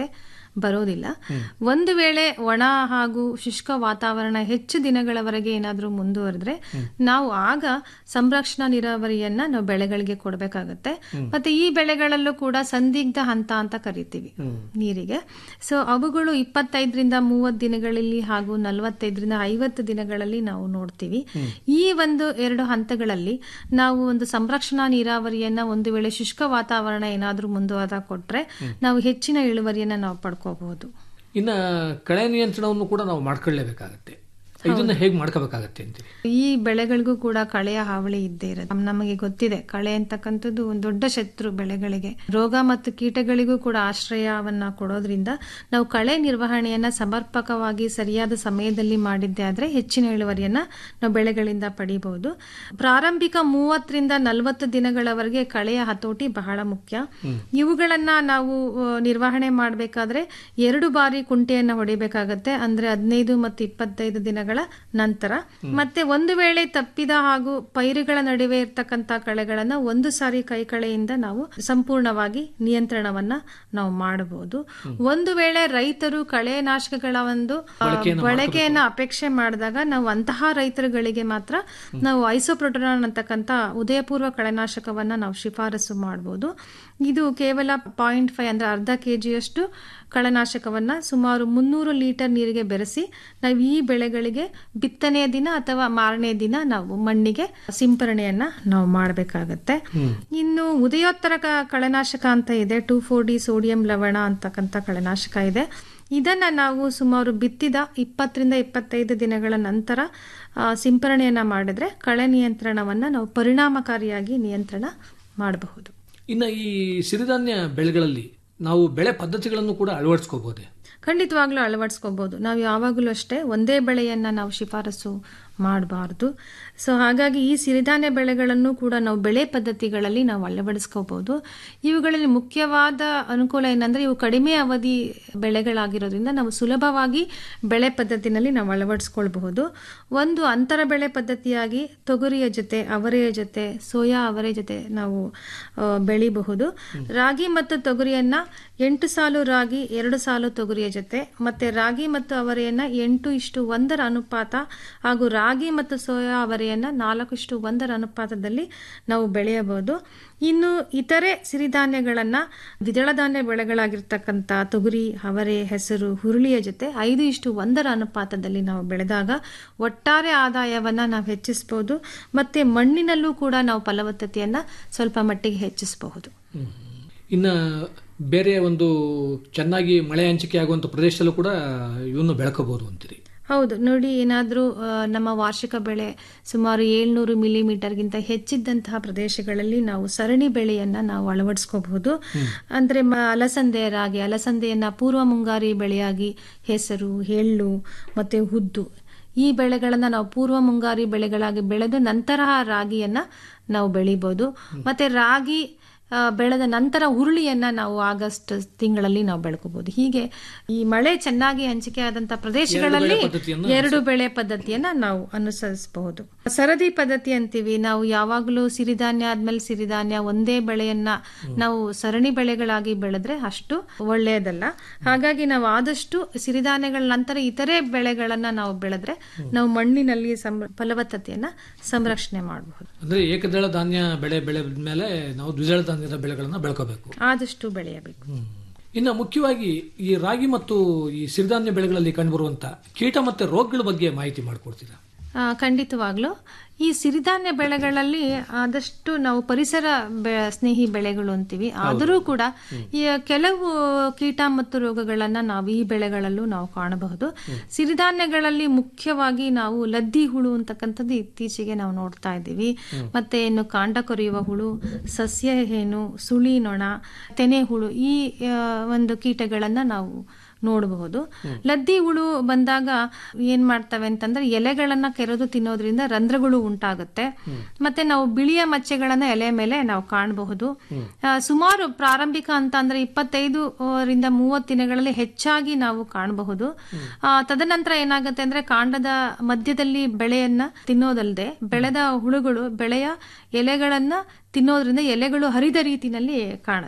ಬರೋದಿಲ್ಲ ಒಂದು ವೇಳೆ ಒಣ ಹಾಗೂ ಶುಷ್ಕ ವಾತಾವರಣ ಹೆಚ್ಚು ದಿನಗಳವರೆಗೆ ಏನಾದರೂ ಮುಂದುವರೆದ್ರೆ ನಾವು ಆಗ ಸಂರಕ್ಷಣಾ ನೀರಾವರಿಯನ್ನ ನಾವು ಬೆಳೆಗಳಿಗೆ ಕೊಡಬೇಕಾಗತ್ತೆ ಮತ್ತೆ ಈ ಬೆಳೆಗಳಲ್ಲೂ ಕೂಡ ಸಂದಿಗ್ಧ ಹಂತ ಅಂತ ಕರಿತೀವಿ ನೀರಿಗೆ ಸೊ ಅವುಗಳು ಇಪ್ಪತ್ತೈದರಿಂದ ಮೂವತ್ತು ದಿನಗಳಲ್ಲಿ ಹಾಗೂ ನಲವತ್ತೈದರಿಂದ ಐವತ್ತು ದಿನಗಳಲ್ಲಿ ನಾವು ನೋಡ್ತೀವಿ ಈ ಒಂದು ಎರಡು ಹಂತಗಳಲ್ಲಿ ನಾವು ಒಂದು ಸಂರಕ್ಷಣಾ ನೀರಾವರಿಯನ್ನ ಒಂದು ವೇಳೆ ಶುಷ್ಕ ವಾತಾವರಣ ಏನಾದರೂ ಮುಂದುವರೆದ ಕೊಟ್ರೆ ನಾವು ಹೆಚ್ಚಿನ ಇಳುವರಿಯನ್ನ ನಾವು ಪಡ್ಕೋಬಹುದು ಇನ್ನ ಕಳೆ ನಿಯಂತ್ರಣವನ್ನು ಕೂಡ ನಾವು ಮಾಡ್ಕೊಳ್ಳೇಬೇಕಾಗತ್ತೆ ಇದನ್ನ ಹೇಗೆ ಮಾಡ್ಕೋಬೇಕಾಗತ್ತೆ ಅಂತೀರಿ ಈ ಬೆಳೆಗಳಿಗೂ ಕೂಡ ಕಳೆಯ ಹಾವಳಿ ಇದ್ದೇ ಇರುತ್ತೆ ನಮಗೆ ಗೊತ್ತಿದೆ ಕಳೆ ಅಂತಕ್ಕಂಥದ್ದು ಒಂದು ದೊಡ್ಡ ಶತ್ರು ಬೆಳೆಗಳಿಗೆ ರೋಗ ಮತ್ತು ಕೀಟಗಳಿಗೂ ಕೂಡ ಆಶ್ರಯವನ್ನ ಕೊಡೋದ್ರಿಂದ ನಾವು ಕಳೆ ನಿರ್ವಹಣೆಯನ್ನ ಸಮರ್ಪಕವಾಗಿ ಸರಿಯಾದ ಸಮಯದಲ್ಲಿ ಮಾಡಿದ್ದೆ ಆದ್ರೆ ಹೆಚ್ಚಿನ ಇಳುವರಿಯನ್ನ ನಾವು ಬೆಳೆಗಳಿಂದ ಪಡಿಬಹುದು ಪ್ರಾರಂಭಿಕ ಮೂವತ್ತರಿಂದ ನಲವತ್ತು ದಿನಗಳವರೆಗೆ ಕಳೆಯ ಹತೋಟಿ ಬಹಳ ಮುಖ್ಯ ಇವುಗಳನ್ನ ನಾವು ಆ, ನಿರ್ವಹಣೆ ಮಾಡಬೇಕಾದ್ರೆ ಎರಡು ಬಾರಿ ಕುಂಟೆಯನ್ನ ಹೊಡಿಬೇಕಾಗತ್ತೆ ಅಂದ್ರೆ ಹದಿನೈದು ಮತ್ತು ಇಪ್ಪತ್ತೈದು ದಿನಗಳ ನಂತರ ಮತ್ತೆ ಒಂದು ವೇಳೆ ತಪ್ಪಿದ ಹಾಗೂ ಪೈರುಗಳ ನಡುವೆ ಇರ್ತಕ್ಕಂತ ಕಳೆಗಳನ್ನ ಒಂದು ಸಾರಿ ಕೈಕಳೆಯಿಂದ ನಾವು ಸಂಪೂರ್ಣವಾಗಿ ನಿಯಂತ್ರಣವನ್ನ ನಾವು ಮಾಡಬಹುದು ಒಂದು ವೇಳೆ ರೈತರು ಕಳೆನಾಶಕಗಳ ಒಂದು ಆ, ಬಳಕೆಯನ್ನ ಅಪೇಕ್ಷೆ ಮಾಡಿದಾಗ ನಾವು ಅಂತಹ ರೈತರುಗಳಿಗೆ ಮಾತ್ರ ನಾವು ಐಸೋಪ್ರೋಟೋನಾನ್ ಅಂತಕ್ಕಂಥ ಉದಯಪೂರ್ವ ಕಳೆನಾಶಕವನ್ನ ನಾವು ಶಿಫಾರಸು ಮಾಡಬಹುದು ಇದು ಕೇವಲ ಪಾಯಿಂಟ್ ಫೈವ್ ಅಂದ್ರೆ ಅರ್ಧ ಕೆಜಿಯಷ್ಟು ಕಳೆನಾಶಕವನ್ನ ಸುಮಾರು ಮುನ್ನೂರು ಲೀಟರ್ ನೀರಿಗೆ ಬೆರೆಸಿ ನಾವು ಈ ಬೆಳೆಗಳಿಗೆ ಬಿತ್ತನೆಯ ದಿನ ಅಥವಾ ಮಾರನೇ ದಿನ ನಾವು ಮಣ್ಣಿಗೆ ಸಿಂಪರಣೆಯನ್ನ ನಾವು ಮಾಡಬೇಕಾಗತ್ತೆ ಇನ್ನು ಉದಯೋತ್ತರ ಕ- ಕಳೆನಾಶಕ ಅಂತ ಇದೆ ಟೂ ಫೋರ್ ಡಿ ಸೋಡಿಯಂ ಲವಣ ಅಂತಕ್ಕಂಥ ಕಳೆನಾಶಕ ಇದೆ ಇದನ್ನ ನಾವು ಸುಮಾರು ಬಿತ್ತಿದ ಇಪ್ಪತ್ತರಿಂದ ಇಪ್ಪತ್ತೈದು ದಿನಗಳ ನಂತರ ಆ, ಸಿಂಪರಣೆಯನ್ನ ಮಾಡಿದ್ರೆ ಕಳೆ ನಿಯಂತ್ರಣವನ್ನ ನಾವು ಪರಿಣಾಮಕಾರಿಯಾಗಿ ನಿಯಂತ್ರಣ ಮಾಡಬಹುದು ಇನ್ನ ಈ ಸಿರಿಧಾನ್ಯ ಬೆಳೆಗಳಲ್ಲಿ ನಾವು ಬೆಳೆ ಪದ್ಧತಿಗಳನ್ನು ಕೂಡ ಅಳವಡಿಸ್ಕೋಬಹುದೇ ಖಂಡಿತವಾಗ್ಲೂ ಅಳವಡಿಸ್ಕೋಬಹುದು ನಾವು ಯಾವಾಗಲೂ ಅಷ್ಟೇ ಒಂದೇ ಬೆಳೆಯನ್ನ ನಾವು ಶಿಫಾರಸು ಮಾಡಬಾರ್ದು ಸೊ ಹಾಗಾಗಿ ಈ ಸಿರಿಧಾನ್ಯ ಬೆಳೆಗಳನ್ನು ಕೂಡ ನಾವು ಬೆಳೆ ಪದ್ಧತಿಗಳಲ್ಲಿ ನಾವು ಅಳವಡಿಸ್ಕೋಬಹುದು ಇವುಗಳಲ್ಲಿ ಮುಖ್ಯವಾದ ಅನುಕೂಲ ಏನಂದ್ರೆ ಇವು ಕಡಿಮೆ ಅವಧಿ ಬೆಳೆಗಳಾಗಿರೋದ್ರಿಂದ ನಾವು ಸುಲಭವಾಗಿ ಬೆಳೆ ಪದ್ಧತಿನಲ್ಲಿ ನಾವು ಅಳವಡಿಸ್ಕೊಳ್ಬಹುದು ಒಂದು ಅಂತರ ಬೆಳೆ ಪದ್ಧತಿಯಾಗಿ ತೊಗರಿಯ ಜೊತೆ ಅವರೆಯ ಜೊತೆ ಸೋಯಾ ಅವರೆ ಜೊತೆ ನಾವು ಆ, ಬೆಳಿಬಹುದು ರಾಗಿ ಮತ್ತು ತೊಗರಿಯನ್ನ ಎಂಟು ಸಾಲು ರಾಗಿ ಎರಡು ಸಾಲು ತೊಗರಿಯ ಜೊತೆ ಮತ್ತೆ ರಾಗಿ ಮತ್ತು ಅವರೆಯನ್ನ ಎಂಟು ಇಷ್ಟು ಒಂದರ ಅನುಪಾತ ಹಾಗೂ ರಾಗಿ ಮತ್ತು ಸೋಯಾ ಅವರೆಯನ್ನ ನಾಲ್ಕು ಇಷ್ಟು ಒಂದರ ಅನುಪಾತದಲ್ಲಿ ನಾವು ಬೆಳೆಯಬಹುದು ಇನ್ನು ಇತರೆ ಸಿರಿಧಾನ್ಯಗಳನ್ನ ದ್ವಿದಳ ಧಾನ್ಯ ಬೆಳೆಗಳಾಗಿರ್ತಕ್ಕಂಥ ತೊಗರಿ ಅವರೆ ಹೆಸರು ಹುರುಳಿಯ ಜೊತೆ ಐದು ಇಷ್ಟು ಒಂದರ ಅನುಪಾತದಲ್ಲಿ ನಾವು ಬೆಳೆದಾಗ ಒಟ್ಟಾರೆ ಆದಾಯವನ್ನ ನಾವು ಹೆಚ್ಚಿಸಬಹುದು ಮತ್ತೆ ಮಣ್ಣಿನಲ್ಲೂ ಕೂಡ ನಾವು ಫಲವತ್ತತೆಯನ್ನ ಸ್ವಲ್ಪ ಮಟ್ಟಿಗೆ ಹೆಚ್ಚಿಸಬಹುದು ಇನ್ನ ಬೇರೆ ಒಂದು ಚೆನ್ನಾಗಿ ಮಳೆ ಹಂಚಿಕೆ ಆಗುವಂತ ಪ್ರದೇಶದಲ್ಲೂ ಕೂಡ ಇವನ್ನು ಬೆಳ್ಕೋಬಹುದು ಅಂತೀರಿ ಹೌದು ನೋಡಿ ಏನಾದರೂ ನಮ್ಮ ವಾರ್ಷಿಕ ಬೆಳೆ ಸುಮಾರು ಏಳ್ನೂರು ಮಿಲಿಮೀಟರ್ಗಿಂತ ಹೆಚ್ಚಿದ್ದಂತಹ ಪ್ರದೇಶಗಳಲ್ಲಿ ನಾವು ಸರಣಿ ಬೆಳೆಯನ್ನ ನಾವು ಅಳವಡಿಸ್ಕೋಬಹುದು ಅಂದ್ರೆ ಮ- ಅಲಸಂದೆ ರಾಗಿ ಅಲಸಂದೆಯನ್ನ ಪೂರ್ವ ಮುಂಗಾರಿ ಬೆಳೆಯಾಗಿ ಹೆಸರು ಎಳ್ಳು ಮತ್ತೆ ಉದ್ದು ಈ ಬೆಳೆಗಳನ್ನ ನಾವು ಪೂರ್ವ ಮುಂಗಾರಿ ಬೆಳೆಗಳಾಗಿ ಬೆಳೆದು ನಂತರ ರಾಗಿಯನ್ನ ನಾವು ಬೆಳಿಬಹುದು ಮತ್ತೆ ರಾಗಿ ಆ, ಬೆಳೆದ ನಂತರ ಹುರುಳಿಯನ್ನ ನಾವು ಆಗಸ್ಟ್ ತಿಂಗಳಲ್ಲಿ ನಾವು ಬೆಳ್ಕೋಬಹುದು ಹೀಗೆ ಈ ಮಳೆ ಚೆನ್ನಾಗಿ ಹಂಚಿಕೆ ಆದಂತ ಪ್ರದೇಶಗಳಲ್ಲಿ ಎರಡು ಬೆಳೆ ಪದ್ಧತಿಯನ್ನ ನಾವು ಅನುಸರಿಸಬಹುದು ಸರದಿ ಪದ್ಧತಿ ಅಂತೀವಿ ನಾವು ಯಾವಾಗಲೂ ಸಿರಿಧಾನ್ಯ ಆದ್ಮೇಲೆ ಸಿರಿಧಾನ್ಯ ಒಂದೇ ಬೆಳೆಯನ್ನ ನಾವು ಸರಣಿ ಬೆಳೆಗಳಾಗಿ ಬೆಳೆದ್ರೆ ಅಷ್ಟು ಒಳ್ಳೆಯದಲ್ಲ ಹಾಗಾಗಿ ನಾವು ಆದಷ್ಟು ಸಿರಿಧಾನ್ಯಗಳ ನಂತರ ಇತರೆ ಬೆಳೆಗಳನ್ನ ನಾವು ಬೆಳೆದ್ರೆ ನಾವು ಮಣ್ಣಿನಲ್ಲಿ ಸಂ- ಫಲವತ್ತತೆಯನ್ನ ಸಂರಕ್ಷಣೆ ಮಾಡಬಹುದು ಅಂದ್ರೆ ಏಕದಳ ಧಾನ್ಯ ಬೆಳೆ ಬೆಳೆ ಮೇಲೆ ನಾವು ದ್ವಿದಳ ಧಾನ್ಯದ ಬೆಳೆಗಳನ್ನ ಬೆಳ್ಕೋಬೇಕು ಆದಷ್ಟು ಬೆಳೆಯಬೇಕು ಇನ್ನು ಮುಖ್ಯವಾಗಿ ಈ ರಾಗಿ ಮತ್ತು ಈ ಸಿರಿಧಾನ್ಯ ಬೆಳೆಗಳಲ್ಲಿ ಕಂಡುಬರುವಂತ ಕೀಟ ಮತ್ತೆ ರೋಗಗಳ ಬಗ್ಗೆ ಮಾಹಿತಿ ಮಾಡಿಕೊಡ್ತೀರಾ ಆ, ಖಂಡಿತವಾಗ್ಲೂ ಈ ಸಿರಿಧಾನ್ಯ ಬೆಳೆಗಳಲ್ಲಿ ಆದಷ್ಟು ನಾವು ಪರಿಸರ ಬೆ- ಸ್ನೇಹಿ ಬೆಳೆಗಳು ಅಂತೀವಿ ಆದರೂ ಕೂಡ ಈ ಕೆಲವು ಕೀಟ ಮತ್ತು ರೋಗಗಳನ್ನ ನಾವು ಈ ಬೆಳೆಗಳಲ್ಲೂ ನಾವು ಕಾಣಬಹುದು ಸಿರಿಧಾನ್ಯಗಳಲ್ಲಿ ಮುಖ್ಯವಾಗಿ ನಾವು ಲದ್ದಿ ಹುಳು ಅಂತಕ್ಕಂಥದ್ದು ಇತ್ತೀಚೆಗೆ ನಾವು ನೋಡ್ತಾ ಇದ್ದೀವಿ ಮತ್ತೆ ಇನ್ನು ಕಾಂಡ ಕೊರೆಯುವ ಹುಳು ಸಸ್ಯ ಹೇನು ಸುಳಿ ನೊಣ ತೆನೆ ಹುಳು ಈ ಆ, ಒಂದು ಕೀಟಗಳನ್ನ ನಾವು ನೋಡಬಹುದು ಲದ್ದಿ ಹುಳು ಬಂದಾಗ ಏನ್ ಮಾಡ್ತವೆ ಅಂತಂದ್ರೆ ಎಲೆಗಳನ್ನ ಕೆರೆದು ತಿನ್ನೋದ್ರಿಂದ ರಂಧ್ರಗಳು ಉಂಟಾಗುತ್ತೆ ಮತ್ತೆ ನಾವು ಬಿಳಿಯ ಮಚ್ಚೆಗಳನ್ನ ಎಲೆ ಮೇಲೆ ನಾವು ಕಾಣಬಹುದು ಆ, ಸುಮಾರು ಪ್ರಾರಂಭಿಕ ಅಂತ ಅಂದ್ರೆ ಇಪ್ಪತ್ತೈದು ಆ, ರಿಂದ ಮೂವತ್ತು ದಿನಗಳಲ್ಲಿ ಹೆಚ್ಚಾಗಿ ನಾವು ಕಾಣಬಹುದು ಆ, ತದನಂತರ ಏನಾಗುತ್ತೆ ಅಂದ್ರೆ ಕಾಂಡದ ಮಧ್ಯದಲ್ಲಿ ಬೆಳೆಯನ್ನ ತಿನ್ನೋದಲ್ಲದೆ ಬೆಳೆದ ಹುಳುಗಳು ಬೆಳೆಯ ಎಲೆಗಳನ್ನ ತಿನ್ನೋದ್ರಿಂದ ಎಲೆಗಳು ಹರಿದ ರೀತಿನಲ್ಲಿ ಕಾಣುತ್ತೆ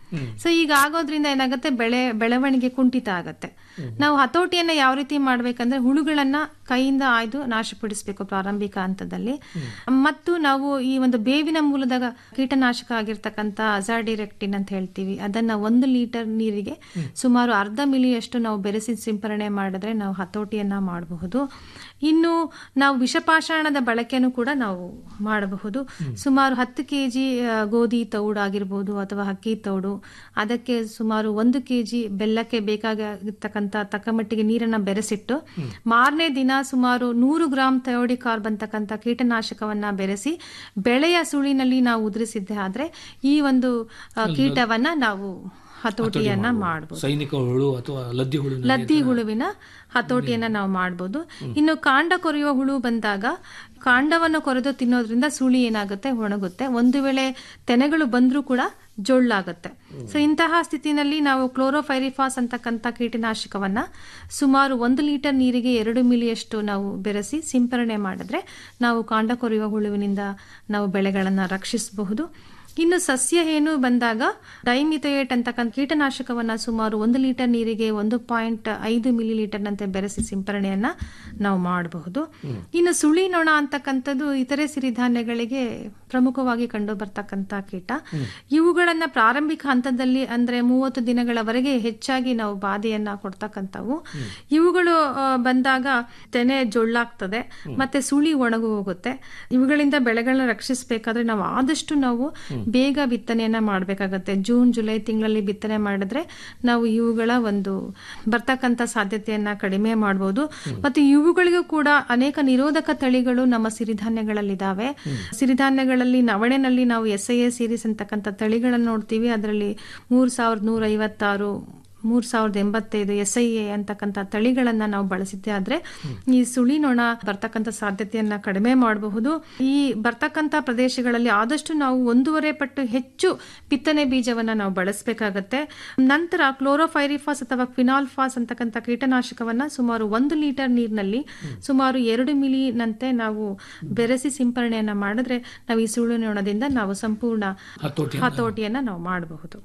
ಸೊ ಈಗ ಆಗೋದ್ರಿಂದ ಏನಾಗುತ್ತೆ ಬೆಳೆ ಬೆಳವಣಿಗೆ ಕುಂಠಿತ ಆಗತ್ತೆ ನಾವು ಹತೋಟಿಯನ್ನ ಯಾವ ರೀತಿ ಮಾಡ್ಬೇಕಂದ್ರೆ ಹುಳುಗಳನ್ನ ಕೈಯಿಂದ ಆಯ್ದು ನಾಶಪಡಿಸಬೇಕು ಪ್ರಾರಂಭಿಕ ಹಂತದಲ್ಲಿ ಮತ್ತು ನಾವು ಈ ಒಂದು ಬೇವಿನ ಮೂಲದ ಕೀಟನಾಶಕ ಆಗಿರ್ತಕ್ಕಂಥ ಅಜಾಡಿರೆಕ್ಟಿನ್ ಅಂತ ಹೇಳ್ತೀವಿ ಅದನ್ನ ಒಂದು ಲೀಟರ್ ನೀರಿಗೆ ಸುಮಾರು ಅರ್ಧ ಮಿಲಿಯಷ್ಟು ನಾವು ಬೆರೆಸಿ ಸಿಂಪರಣೆ ಮಾಡಿದ್ರೆ ನಾವು ಹತೋಟಿಯನ್ನ ಮಾಡಬಹುದು ಇನ್ನು ನಾವು ವಿಷಪಾಷಾಣದ ಬಳಕೆನೂ ಕೂಡ ನಾವು ಮಾಡಬಹುದು ಸುಮಾರು ಹತ್ತು ಕೆ ಜಿ ಗೋಧಿ ತೌಡು ಆಗಿರ್ಬೋದು ಅಥವಾ ಅಕ್ಕಿ ತೌಡು ಅದಕ್ಕೆ ಸುಮಾರು ಒಂದು ಕೆ ಜಿ ಬೆಲ್ಲಕ್ಕೆ ಬೇಕಾಗಿರ್ತಕ್ಕಂಥ ತಕ್ಕಮಟ್ಟಿಗೆ ನೀರನ್ನ ಬೆರೆಸಿಟ್ಟು ಮಾರನೇ ದಿನ ಸುಮಾರು ನೂರು ಗ್ರಾಂ ಥಯೋಡಿ ಕಾರ್ಬ್ ಅಂತಕ್ಕಂಥ ಕೀಟನಾಶಕವನ್ನ ಬೆರೆಸಿ ಬೆಳೆಯ ಸುಳಿನಲ್ಲಿ ನಾವು ಉದುರಿಸಿದ್ದೆ ಆದ್ರೆ ಈ ಒಂದು ಆ, ಕೀಟವನ್ನ ನಾವು ಹತೋಟಿಯನ್ನ ಮಾಡಬಹುದು ಸೈನಿಕ ಹುಳು ಅಥವಾ ಲದ್ದಿ ಹುಳು ಲದ್ದಿ ಹುಳುವಿನ ಹತೋಟಿಯನ್ನ ನಾವು ಮಾಡಬಹುದು ಇನ್ನು ಕಾಂಡ ಕೊರೆಯುವ ಹುಳು ಬಂದಾಗ ಕಾಂಡವನ್ನು ಕೊರೆದು ತಿನ್ನೋದ್ರಿಂದ ಸುಳಿ ಏನಾಗುತ್ತೆ ಒಣಗುತ್ತೆ ಒಂದು ವೇಳೆ ತೆನೆಗಳು ಬಂದ್ರೂ ಕೂಡ ಜೊಳ್ಳಾಗುತ್ತೆ ಸೊ ಇಂತಹ ಸ್ಥಿತಿನಲ್ಲಿ ನಾವು ಕ್ಲೋರೋಫೈರಿಫಾಸ್ ಅಂತಕ್ಕಂಥ ಕೀಟನಾಶಕವನ್ನ ಸುಮಾರು ಒಂದು ಲೀಟರ್ ನೀರಿಗೆ ಎರಡು ಮಿಲಿಯಷ್ಟು ನಾವು ಬೆರೆಸಿ ಸಿಂಪರಣೆ ಮಾಡಿದ್ರೆ ನಾವು ಕಾಂಡ ಕೊರೆಯುವ ಹುಳುವಿನಿಂದ ನಾವು ಬೆಳೆಗಳನ್ನ ರಕ್ಷಿಸಬಹುದು ಇನ್ನು ಸಸ್ಯ ಹೇನು ಬಂದಾಗ ಡೈಮಿಥೋಯೇಟ್ ಅಂತಕ್ಕಂಥ ಕೀಟನಾಶಕವನ್ನ ಸುಮಾರು ಒಂದು ಲೀಟರ್ ನೀರಿಗೆ ಒಂದು ಪಾಯಿಂಟ್ ಐದು ಮಿಲಿ ಲೀಟರ್ನಂತೆ ಬೆರೆಸಿ ಸಿಂಪರಣೆಯನ್ನ ನಾವು ಮಾಡಬಹುದು ಇನ್ನು ಸುಳಿ ನೊಣ ಅಂತಕ್ಕಂಥದ್ದು ಇತರೆ ಸಿರಿಧಾನ್ಯಗಳಿಗೆ ಪ್ರಮುಖವಾಗಿ ಕಂಡು ಬರ್ತಕ್ಕಂಥ ಕೀಟ ಇವುಗಳನ್ನ ಪ್ರಾರಂಭಿಕ ಹಂತದಲ್ಲಿ ಅಂದ್ರೆ ಮೂವತ್ತು ದಿನಗಳವರೆಗೆ ಹೆಚ್ಚಾಗಿ ನಾವು ಬಾಧೆಯನ್ನ ಕೊಡ್ತಕ್ಕಂಥವು ಇವುಗಳು ಆ, ಬಂದಾಗ ತೆನೆ ಜೊಳ್ಳಾಗ್ತದೆ ಮತ್ತೆ ಸುಳಿ ಒಣಗು ಹೋಗುತ್ತೆ ಇವುಗಳಿಂದ ಬೆಳೆಗಳನ್ನ ರಕ್ಷಿಸಬೇಕಾದ್ರೆ ನಾವು ಆದಷ್ಟು ನಾವು ಬೇಗ ಬಿತ್ತನೆಯನ್ನ ಮಾಡಬೇಕಾಗತ್ತೆ ಜೂನ್ ಜುಲೈ ತಿಂಗಳಲ್ಲಿ ಬಿತ್ತನೆ ಮಾಡಿದ್ರೆ ನಾವು ಇವುಗಳ ಒಂದು ಬರ್ತಕ್ಕಂಥ ಸಾಧ್ಯತೆಯನ್ನ ಕಡಿಮೆ ಮಾಡಬಹುದು ಮತ್ತು ಇವುಗಳಿಗೂ ಕೂಡ ಅನೇಕ ನಿರೋಧಕ ತಳಿಗಳು ನಮ್ಮ ಸಿರಿಧಾನ್ಯಗಳಲ್ಲಿದ್ದಾವೆ ಸಿರಿಧಾನ್ಯಗಳಲ್ಲಿ ನವಣೆನಲ್ಲಿ ನಾವು ಎಸ್ ಐ ಎ ಸೀರೀಸ್ ಅಂತಕ್ಕಂಥ ತಳಿಗಳನ್ನು ನೋಡ್ತೀವಿ ಅದರಲ್ಲಿ ಮೂರ್ ಸಾವಿರದ ನೂರ ಐವತ್ತಾರು ಮೂರ್ ಸಾವಿರದ ಎಂಬತ್ತೈದು ಎಸ್ ಐ ಎ ಅಂತಕ್ಕಂಥ ತಳಿಗಳನ್ನ ನಾವು ಬಳಸಿದ್ದೆ ಆದ್ರೆ ಈ ಸುಳಿ ನೊಣ ಬರ್ತಕ್ಕಂಥ ಸಾಧ್ಯತೆಯನ್ನ ಕಡಿಮೆ ಮಾಡಬಹುದು ಈ ಬರ್ತಕ್ಕಂಥ ಪ್ರದೇಶಗಳಲ್ಲಿ ಆದಷ್ಟು ನಾವು ಒಂದೂವರೆ ಪಟ್ಟು ಹೆಚ್ಚು ಬಿತ್ತನೆ ಬೀಜವನ್ನ ನಾವು ಬಳಸಬೇಕಾಗತ್ತೆ ನಂತರ ಕ್ಲೋರೋಫೈರಿಫಾಸ್ ಅಥವಾ ಫಿನಾಲ್ಫಾಸ್ ಅಂತಕ್ಕಂಥ ಕೀಟನಾಶಕವನ್ನ ಸುಮಾರು ಒಂದು ಲೀಟರ್ ನೀರಿನಲ್ಲಿ ಸುಮಾರು ಎರಡು ಮಿಲಿನಂತೆ ನಾವು ಬೆರೆಸಿ ಸಿಂಪರಣೆಯನ್ನ ಮಾಡಿದ್ರೆ ನಾವು ಈ ಸುಳು ನೊಣದಿಂದ ನಾವು ಸಂಪೂರ್ಣ ಹತೋಟಿ ಹತೋಟಿಯನ್ನ ನಾವು ಮಾಡಬಹುದು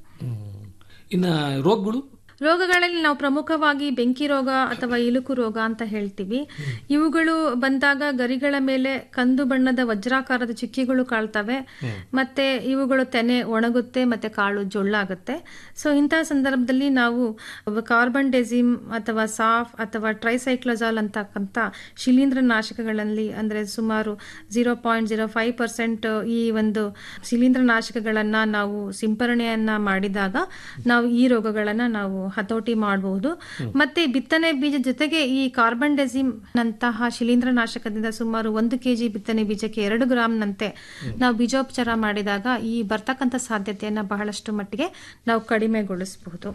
ಇನ್ನ ರೋಗಗಳು ರೋಗಗಳಲ್ಲಿ ನಾವು ಪ್ರಮುಖವಾಗಿ ಬೆಂಕಿ ರೋಗ ಅಥವಾ ಇಲುಕು ರೋಗ ಅಂತ ಹೇಳ್ತೀವಿ ಇವುಗಳು ಬಂದಾಗ ಗರಿಗಳ ಮೇಲೆ ಕಂದು ಬಣ್ಣದ ವಜ್ರಾಕಾರದ ಚುಕ್ಕಿಗಳು ಕಾಳ್ತವೆ ಮತ್ತೆ ಇವುಗಳು ತೆನೆ ಒಣಗುತ್ತೆ ಮತ್ತೆ ಕಾಳು ಜೊಳ್ಳಾಗುತ್ತೆ ಸೊ ಇಂತಹ ಸಂದರ್ಭದಲ್ಲಿ ನಾವು ಕಾರ್ಬನ್ ಡೆಸಿಮ್ ಅಥವಾ ಸಾಫ್ ಅಥವಾ ಟ್ರೈಸೈಕ್ಲೋಜಾಲ್ ಅಂತಕ್ಕಂಥ ಶಿಲೀಂಧ್ರ ನಾಶಕಗಳಲ್ಲಿ ಅಂದ್ರೆ ಸುಮಾರು zero point zero five percent ಈ ಒಂದು ಶಿಲೀಂಧ್ರ ನಾಶಕಗಳನ್ನ ನಾವು ಸಿಂಪರಣೆಯನ್ನ ಮಾಡಿದಾಗ ನಾವು ಈ ರೋಗಗಳನ್ನ ನಾವು ಹತೋಟಿ ಮಾಡಬಹುದು ಮತ್ತೆ ಬಿತ್ತನೆ ಬೀಜ ಜೊತೆಗೆ ಈ ಕಾರ್ಬನ್ ಡೆಸಿಮ್ ನಂತಹ ಶಿಲೀಂಧ್ರ ನಾಶಕದಿಂದ ಸುಮಾರು ಒಂದು ಕೆಜಿ ಬಿತ್ತನೆ ಬೀಜಕ್ಕೆ ಎರಡು ಗ್ರಾಂನಂತೆ ನಾವು ಬೀಜೋಪಚಾರ ಮಾಡಿದಾಗ ಈ ಬರ್ತಕ್ಕಂಥ ಸಾಧ್ಯತೆಯನ್ನ ಬಹಳಷ್ಟು ಮಟ್ಟಿಗೆ ನಾವು ಕಡಿಮೆಗೊಳಿಸಬಹುದು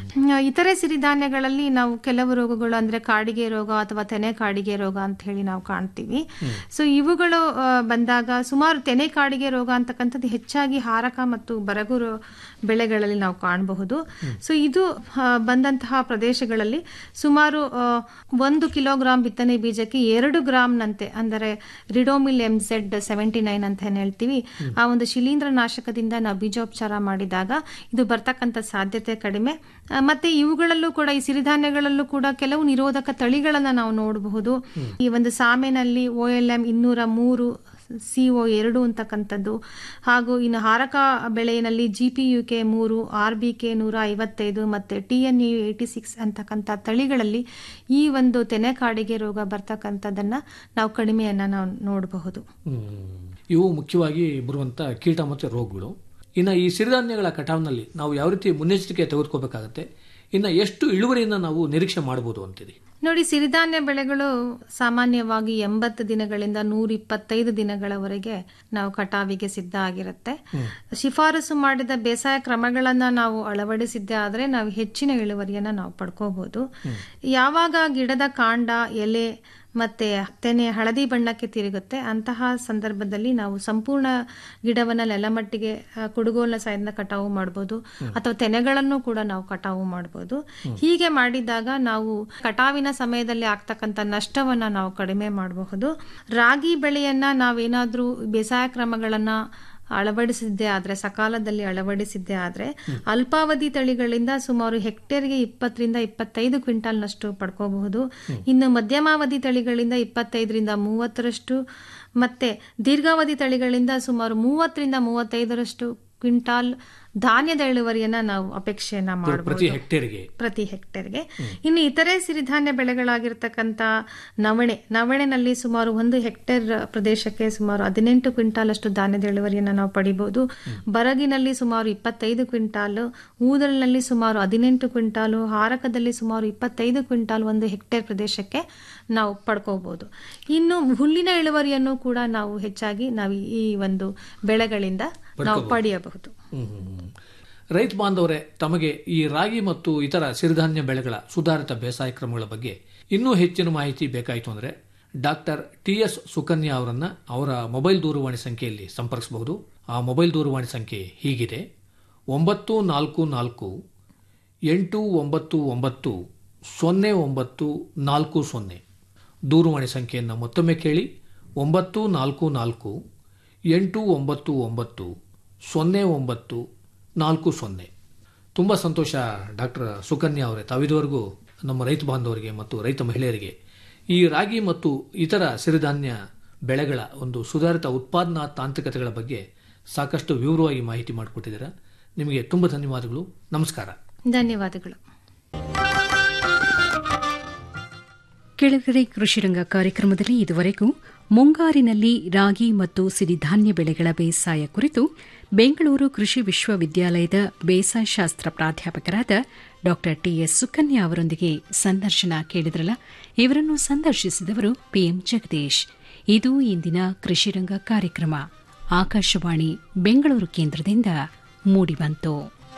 ಇತರೆ ಸಿರಿಧಾನ್ಯಗಳಲ್ಲಿ ನಾವು ಕೆಲವು ರೋಗಗಳು ಅಂದ್ರೆ ಕಾಡಿಗೆ ರೋಗ ಅಥವಾ ತೆನೆ ಕಾಡಿಗೆ ರೋಗ ಅಂತ ಹೇಳಿ ನಾವು ಕಾಣ್ತೀವಿ ಸೊ ಇವುಗಳು ಆ, ಬಂದಾಗ ಸುಮಾರು ತೆನೆ ಕಾಡಿಗೆ ರೋಗ ಅಂತಕ್ಕಂಥದ್ದು ಹೆಚ್ಚಾಗಿ ಹಾರಕ ಮತ್ತು ಬರಗು ರೋ- ಬೆಳೆಗಳಲ್ಲಿ ನಾವು ಕಾಣಬಹುದು ಸೊ ಇದು ಆ, ಬಂದಂತಹ ಪ್ರದೇಶಗಳಲ್ಲಿ ಸುಮಾರು ಆ, ಒಂದು ಕಿಲೋಗ್ರಾಂ ಬಿತ್ತನೆ ಬೀಜಕ್ಕೆ ಎರಡು ಗ್ರಾಂನಂತೆ ಅಂದರೆ Ridomil M Z seventy nine ಅಂತ ಏನ್ ಹೇಳ್ತೀವಿ ಆ ಒಂದು ಶಿಲೀಂಧ್ರ ನಾಶಕದಿಂದ ನಾವು ಬೀಜೋಪಚಾರ ಮಾಡಿದಾಗ ಇದು ಬರ್ತಕ್ಕಂಥ ಸಾಧ್ಯತೆ ಕಡಿಮೆ ಆ, ಮತ್ತೆ ಇವುಗಳಲ್ಲೂ ಕೂಡ ಈ ಸಿರಿಧಾನ್ಯಗಳಲ್ಲೂ ಕೂಡ ಕೆಲವು ನಿರೋಧಕ ತಳಿಗಳನ್ನ ನಾವು ನೋಡಬಹುದು ಈ ಒಂದು ಸಾಮೆನಲ್ಲಿ ಓ ಎಲ್ ಎಂ ಇನ್ನೂರ ಮೂರು ಸಿಒ ಎರಡು ಅಂತಕ್ಕಂಥದ್ದು ಹಾಗೂ ಇನ್ನು ಹಾರಕ ಬೆಳೆಯಲ್ಲಿ ಜಿ ಪಿ ಯು ಕೆ ಮೂರು ಆರ್ ಬಿ ಕೆ ನೂರ ಐವತ್ತೈದು ಮತ್ತೆ T N U eighty six ಅಂತಕ್ಕಂಥ ತಳಿಗಳಲ್ಲಿ ಈ ಒಂದು ತೆನೆ ಕಾಡಿಗೆ ರೋಗ ಬರ್ತಕ್ಕಂಥದ್ದನ್ನ ನಾವು ಕಡಿಮೆಯನ್ನ ನಾವು ನೋಡಬಹುದು ಇವು ಮುಖ್ಯವಾಗಿ ಬರುವಂತ ಕೀಟ ಮತ್ತು ರೋಗಗಳು ಇನ್ನು ಈ ಸಿರಿಧಾನ್ಯಗಳ ಕಟಾವ್ನಲ್ಲಿ ನಾವು ಯಾವ ರೀತಿ ಮುನ್ನೆಚ್ಚರಿಕೆ ತೆಗೆದುಕೋಬೇಕಾಗತ್ತೆ ಇನ್ನು ಎಷ್ಟು ಇಳುವರಿಯನ್ನು ನಾವು ನಿರೀಕ್ಷೆ ಮಾಡಬಹುದು ಅಂತೀರಿ ನೋಡಿ ಸಿರಿಧಾನ್ಯ ಬೆಳೆಗಳು ಸಾಮಾನ್ಯವಾಗಿ ಎಂಬತ್ತು ದಿನಗಳಿಂದ ನೂರ ಇಪ್ಪತ್ತೈದು ದಿನಗಳವರೆಗೆ ನಾವು ಕಟಾವಿಗೆ ಸಿದ್ಧ ಆಗಿರುತ್ತೆ ಶಿಫಾರಸು ಮಾಡಿದ ಬೇಸಾಯ ಕ್ರಮಗಳನ್ನ ನಾವು ಅಳವಡಿಸಿದ್ದೆ ಆದ್ರೆ ನಾವು ಹೆಚ್ಚಿನ ಇಳುವರಿಯನ್ನ ನಾವು ಪಡ್ಕೋಬಹುದು ಯಾವಾಗ ಗಿಡದ ಕಾಂಡ ಎಲೆ ಮತ್ತೆ ತೆನೆ ಹಳದಿ ಬಣ್ಣಕ್ಕೆ ತಿರುಗುತ್ತೆ ಅಂತಹ ಸಂದರ್ಭದಲ್ಲಿ ನಾವು ಸಂಪೂರ್ಣ ಗಿಡವನ್ನ ನೆಲಮಟ್ಟಿಗೆ ಆ, ಕುಡುಗೋಲಿನ ಸಹಾಯದಿಂದ ಕಟಾವು ಮಾಡಬಹುದು ಅಥವಾ ತೆನೆಗಳನ್ನು ಕೂಡ ನಾವು ಕಟಾವು ಮಾಡಬಹುದು ಹೀಗೆ ಮಾಡಿದಾಗ ನಾವು ಕಟಾವಿನ ಸಮಯದಲ್ಲಿ ಆಗ್ತಕ್ಕಂಥ ನಷ್ಟವನ್ನ ನಾವು ಕಡಿಮೆ ಮಾಡಬಹುದು ರಾಗಿ ಬೆಳೆಯನ್ನ ನಾವೇನಾದ್ರೂ ಬೇಸಾಯ ಕ್ರಮಗಳನ್ನ ಅಳವಡಿಸಿದ್ದೇ ಆದ್ರೆ ಸಕಾಲದಲ್ಲಿ ಅಳವಡಿಸಿದ್ದೇ ಆದ್ರೆ ಅಲ್ಪಾವಧಿ ತಳಿಗಳಿಂದ ಸುಮಾರು ಹೆಕ್ಟೇರ್ಗೆ ಇಪ್ಪತ್ತರಿಂದ ಇಪ್ಪತ್ತೈದು ಕ್ವಿಂಟಾಲ್ನಷ್ಟು ಪಡ್ಕೋಬಹುದು ಇನ್ನು ಮಧ್ಯಮಾವಧಿ ತಳಿಗಳಿಂದ ಇಪ್ಪತ್ತೈದರಿಂದ ಮೂವತ್ತರಷ್ಟು ಮತ್ತೆ ದೀರ್ಘಾವಧಿ ತಳಿಗಳಿಂದ ಸುಮಾರು ಮೂವತ್ತರಿಂದ ಮೂವತ್ತೈದರಷ್ಟು ಕ್ವಿಂಟಾಲ್ ಧಾನ್ಯದ ಇಳುವರಿಯನ್ನ ನಾವು ಅಪೇಕ್ಷೆಯನ್ನ ಪ್ರತಿ ಮಾಡಬಹುದು ಹೆಕ್ಟೇರ್ಗೆ ಪ್ರತಿ ಹೆಕ್ಟೇರ್ಗೆ ಇನ್ನು ಇತರೆ ಸಿರಿಧಾನ್ಯ ಬೆಳೆಗಳಾಗಿರ್ತಕ್ಕಂಥ ನವಣೆ ನವಣೆನಲ್ಲಿ ಸುಮಾರು ಒಂದು ಹೆಕ್ಟೇರ್ ಪ್ರದೇಶಕ್ಕೆ ಸುಮಾರು ಹದಿನೆಂಟು ಕ್ವಿಂಟಾಲ್ ಅಷ್ಟು ಧಾನ್ಯದ ಇಳುವರಿಯನ್ನು ನಾವು ಪಡಿಬಹುದು ಬರಗಿನಲ್ಲಿ ಸುಮಾರು ಇಪ್ಪತ್ತೈದು ಕ್ವಿಂಟಾಲ್ ಊದಲಿನಲ್ಲಿ ಸುಮಾರು ಹದಿನೆಂಟು ಕ್ವಿಂಟಾಲು ಹಾರಕದಲ್ಲಿ ಸುಮಾರು ಇಪ್ಪತ್ತೈದು ಕ್ವಿಂಟಾಲ್ ಒಂದು ಹೆಕ್ಟೇರ್ ಪ್ರದೇಶಕ್ಕೆ ನಾವು ಪಡ್ಕೋಬಹುದು ಇನ್ನು ಹುಲ್ಲಿನ ಇಳುವರಿಯನ್ನು ಕೂಡ ನಾವು ಹೆಚ್ಚಾಗಿ ನಾವು ಈ ಒಂದು ಬೆಳೆಗಳಿಂದ ನಾವು ಪಡೆಯಬಹುದು ಹ್ಮ್, ಹ್ಮ್, ಹ್ಮ್. ರೈತ ಬಾಂಧವರೇ ತಮಗೆ ಈ ರಾಗಿ ಮತ್ತು ಇತರ ಸಿರಿಧಾನ್ಯ ಬೆಳೆಗಳ ಸುಧಾರಿತ ಬೇಸಾಯ ಕ್ರಮಗಳ ಬಗ್ಗೆ ಇನ್ನೂ ಹೆಚ್ಚಿನ ಮಾಹಿತಿ ಬೇಕಾಯಿತು ಅಂದರೆ ಡಾಕ್ಟರ್ ಟಿ ಎಸ್ ಸುಕನ್ಯಾ ಅವರನ್ನ ಅವರ ಮೊಬೈಲ್ ದೂರವಾಣಿ ಸಂಖ್ಯೆಯಲ್ಲಿ ಸಂಪರ್ಕಿಸಬಹುದು ಆ ಮೊಬೈಲ್ ದೂರವಾಣಿ ಸಂಖ್ಯೆ ಹೀಗಿದೆ ಒಂಬತ್ತು ನಾಲ್ಕು ನಾಲ್ಕು ಎಂಟು ಒಂಬತ್ತು ಒಂಬತ್ತು ಸೊನ್ನೆ ಒಂಬತ್ತು ನಾಲ್ಕು ಸೊನ್ನೆ ದೂರವಾಣಿ ಸಂಖ್ಯೆಯನ್ನು ಮತ್ತೊಮ್ಮೆ ಕೇಳಿ ಒಂಬತ್ತು ನಾಲ್ಕು ನಾಲ್ಕು ಎಂಟು ಒಂಬತ್ತು ಒಂಬತ್ತು ಸೊನ್ನೆ ಒಂಬತ್ತು ನಾಲ್ಕು ಸೊನ್ನೆ ತುಂಬ ಸಂತೋಷ ಡಾಕ್ಟರ್ ಸುಕನ್ಯಾ ಅವರೇ ತಾವಿದುವರೆಗೂ ನಮ್ಮ ರೈತ ಬಾಂಧವರಿಗೆ ಮತ್ತು ರೈತ ಮಹಿಳೆಯರಿಗೆ ಈ ರಾಗಿ ಮತ್ತು ಇತರ ಸಿರಿಧಾನ್ಯ ಬೆಳೆಗಳ ಒಂದು ಸುಧಾರಿತ ಉತ್ಪಾದನಾ ತಾಂತ್ರಿಕತೆಗಳ ಬಗ್ಗೆ ಸಾಕಷ್ಟು ವಿವರವಾಗಿ ಮಾಹಿತಿ ಮಾಡಿಕೊಟ್ಟಿದ್ದೀರಾ ನಿಮಗೆ ತುಂಬ ಧನ್ಯವಾದಗಳು ನಮಸ್ಕಾರ ಧನ್ಯವಾದಗಳು ಕೆಳಗರೆ ಕೃಷಿರಂಗ ಕಾರ್ಯಕ್ರಮದಲ್ಲಿ ಇದುವರೆಗೂ ಮುಂಗಾರಿನಲ್ಲಿ ರಾಗಿ ಮತ್ತು ಸಿರಿಧಾನ್ಯ ಬೆಳೆಗಳ ಬೇಸಾಯ ಕುರಿತು ಬೆಂಗಳೂರು ಕೃಷಿ ವಿಶ್ವವಿದ್ಯಾಲಯದ ಬೇಸಾಯ ಶಾಸ್ತ್ರ ಪ್ರಾಧ್ಯಾಪಕರಾದ ಡಾ ಟಿಎಸ್ ಸುಕನ್ಯಾ ಅವರೊಂದಿಗೆ ಸಂದರ್ಶನ ಕೇಳಿದ್ರಲ್ಲ ಇವರನ್ನು ಸಂದರ್ಶಿಸಿದವರು ಪಿಎಂ ಜಗದೀಶ್ ಇದು ಇಂದಿನ ಕೃಷಿರಂಗ ಕಾರ್ಯಕ್ರಮ ಆಕಾಶವಾಣಿ ಬೆಂಗಳೂರು ಕೇಂದ್ರದಿಂದ ಮೂಡಿಬಂತು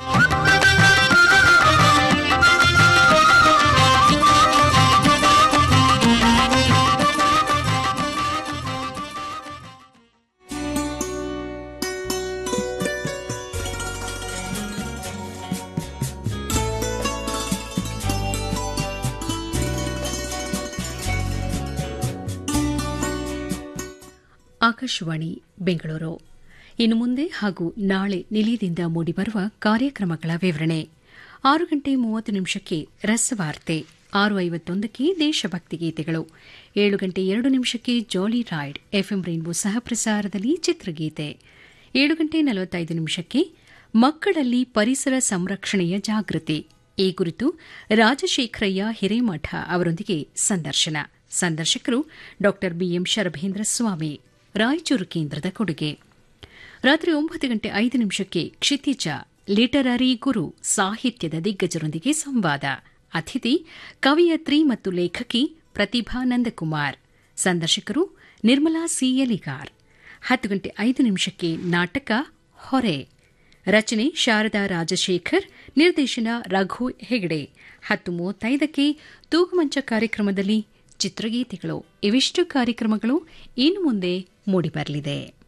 ಆಕಾಶವಾಣಿ ಬೆಂಗಳೂರು ಇನ್ನು ಮುಂದೆ ಹಾಗೂ ನಾಳೆ ನಿಲಯದಿಂದ ಮೂಡಿಬರುವ ಕಾರ್ಯಕ್ರಮಗಳ ವಿವರಣೆ ಆರು ಗಂಟೆ ಮೂವತ್ತು ನಿಮಿಷಕ್ಕೆ ರಸವಾರ್ತೆ ಆರು ಐವತ್ತೊಂದಕ್ಕೆ ದೇಶಭಕ್ತಿ ಗೀತೆಗಳು ಏಳು ಗಂಟೆ ಎರಡು ನಿಮಿಷಕ್ಕೆ ಜಾಲಿ ರೈಡ್ ಎಫ್ಎಂ ರೈನ್ಬೋ ಸಹ ಪ್ರಸಾರದಲ್ಲಿ ಚಿತ್ರಗೀತೆ ಏಳು ಗಂಟೆ ನಲವತ್ತೈದು ನಿಮಿಷಕ್ಕೆ ಮಕ್ಕಳಲ್ಲಿ ಪರಿಸರ ಸಂರಕ್ಷಣೆಯ ಜಾಗೃತಿ ಈ ಕುರಿತು ರಾಜಶೇಖರಯ್ಯ ಹಿರೇಮಠ ಅವರೊಂದಿಗೆ ಸಂದರ್ಶನ ಸಂದರ್ಶಕರು ಡಾ ಬಿಎಂ ಶರಭೇಂದ್ರ ಸ್ವಾಮಿ ರಾಯಚೂರು ಕೇಂದ್ರದ ಕೊಡುಗೆ ರಾತ್ರಿ ಒಂಬತ್ತು ಗಂಟೆ ಐದು ನಿಮಿಷಕ್ಕೆ ಕ್ಷಿತಿಜ ಲಿಟರರಿ ಗುರು ಸಾಹಿತ್ಯದ ದಿಗ್ಗಜರೊಂದಿಗೆ ಸಂವಾದ ಅತಿಥಿ ಕವಿಯತ್ರಿ ಮತ್ತು ಲೇಖಕಿ ಪ್ರತಿಭಾ ನಂದಕುಮಾರ್ ಸಂದರ್ಶಕರು ನಿರ್ಮಲಾ ಸಿ ಎಲಿಗಾರ್ ಹತ್ತು ಗಂಟೆ ಐದು ನಿಮಿಷಕ್ಕೆ ನಾಟಕ ಹೊರೆ ರಚನೆ ಶಾರದಾ ರಾಜಶೇಖರ್ ನಿರ್ದೇಶನ ರಘು ಹೆಗಡೆ ಹತ್ತು ಮೂವತ್ತೈದಕ್ಕೆ ತೂಗುಮಂಚ ಕಾರ್ಯಕ್ರಮದಲ್ಲಿ ಚಿತ್ರಗೀತೆಗಳು ಇವಿಷ್ಟು ಕಾರ್ಯಕ್ರಮಗಳು ಇನ್ನು ಮುಂದೆ ಮೂಡಿಬರಲಿದೆ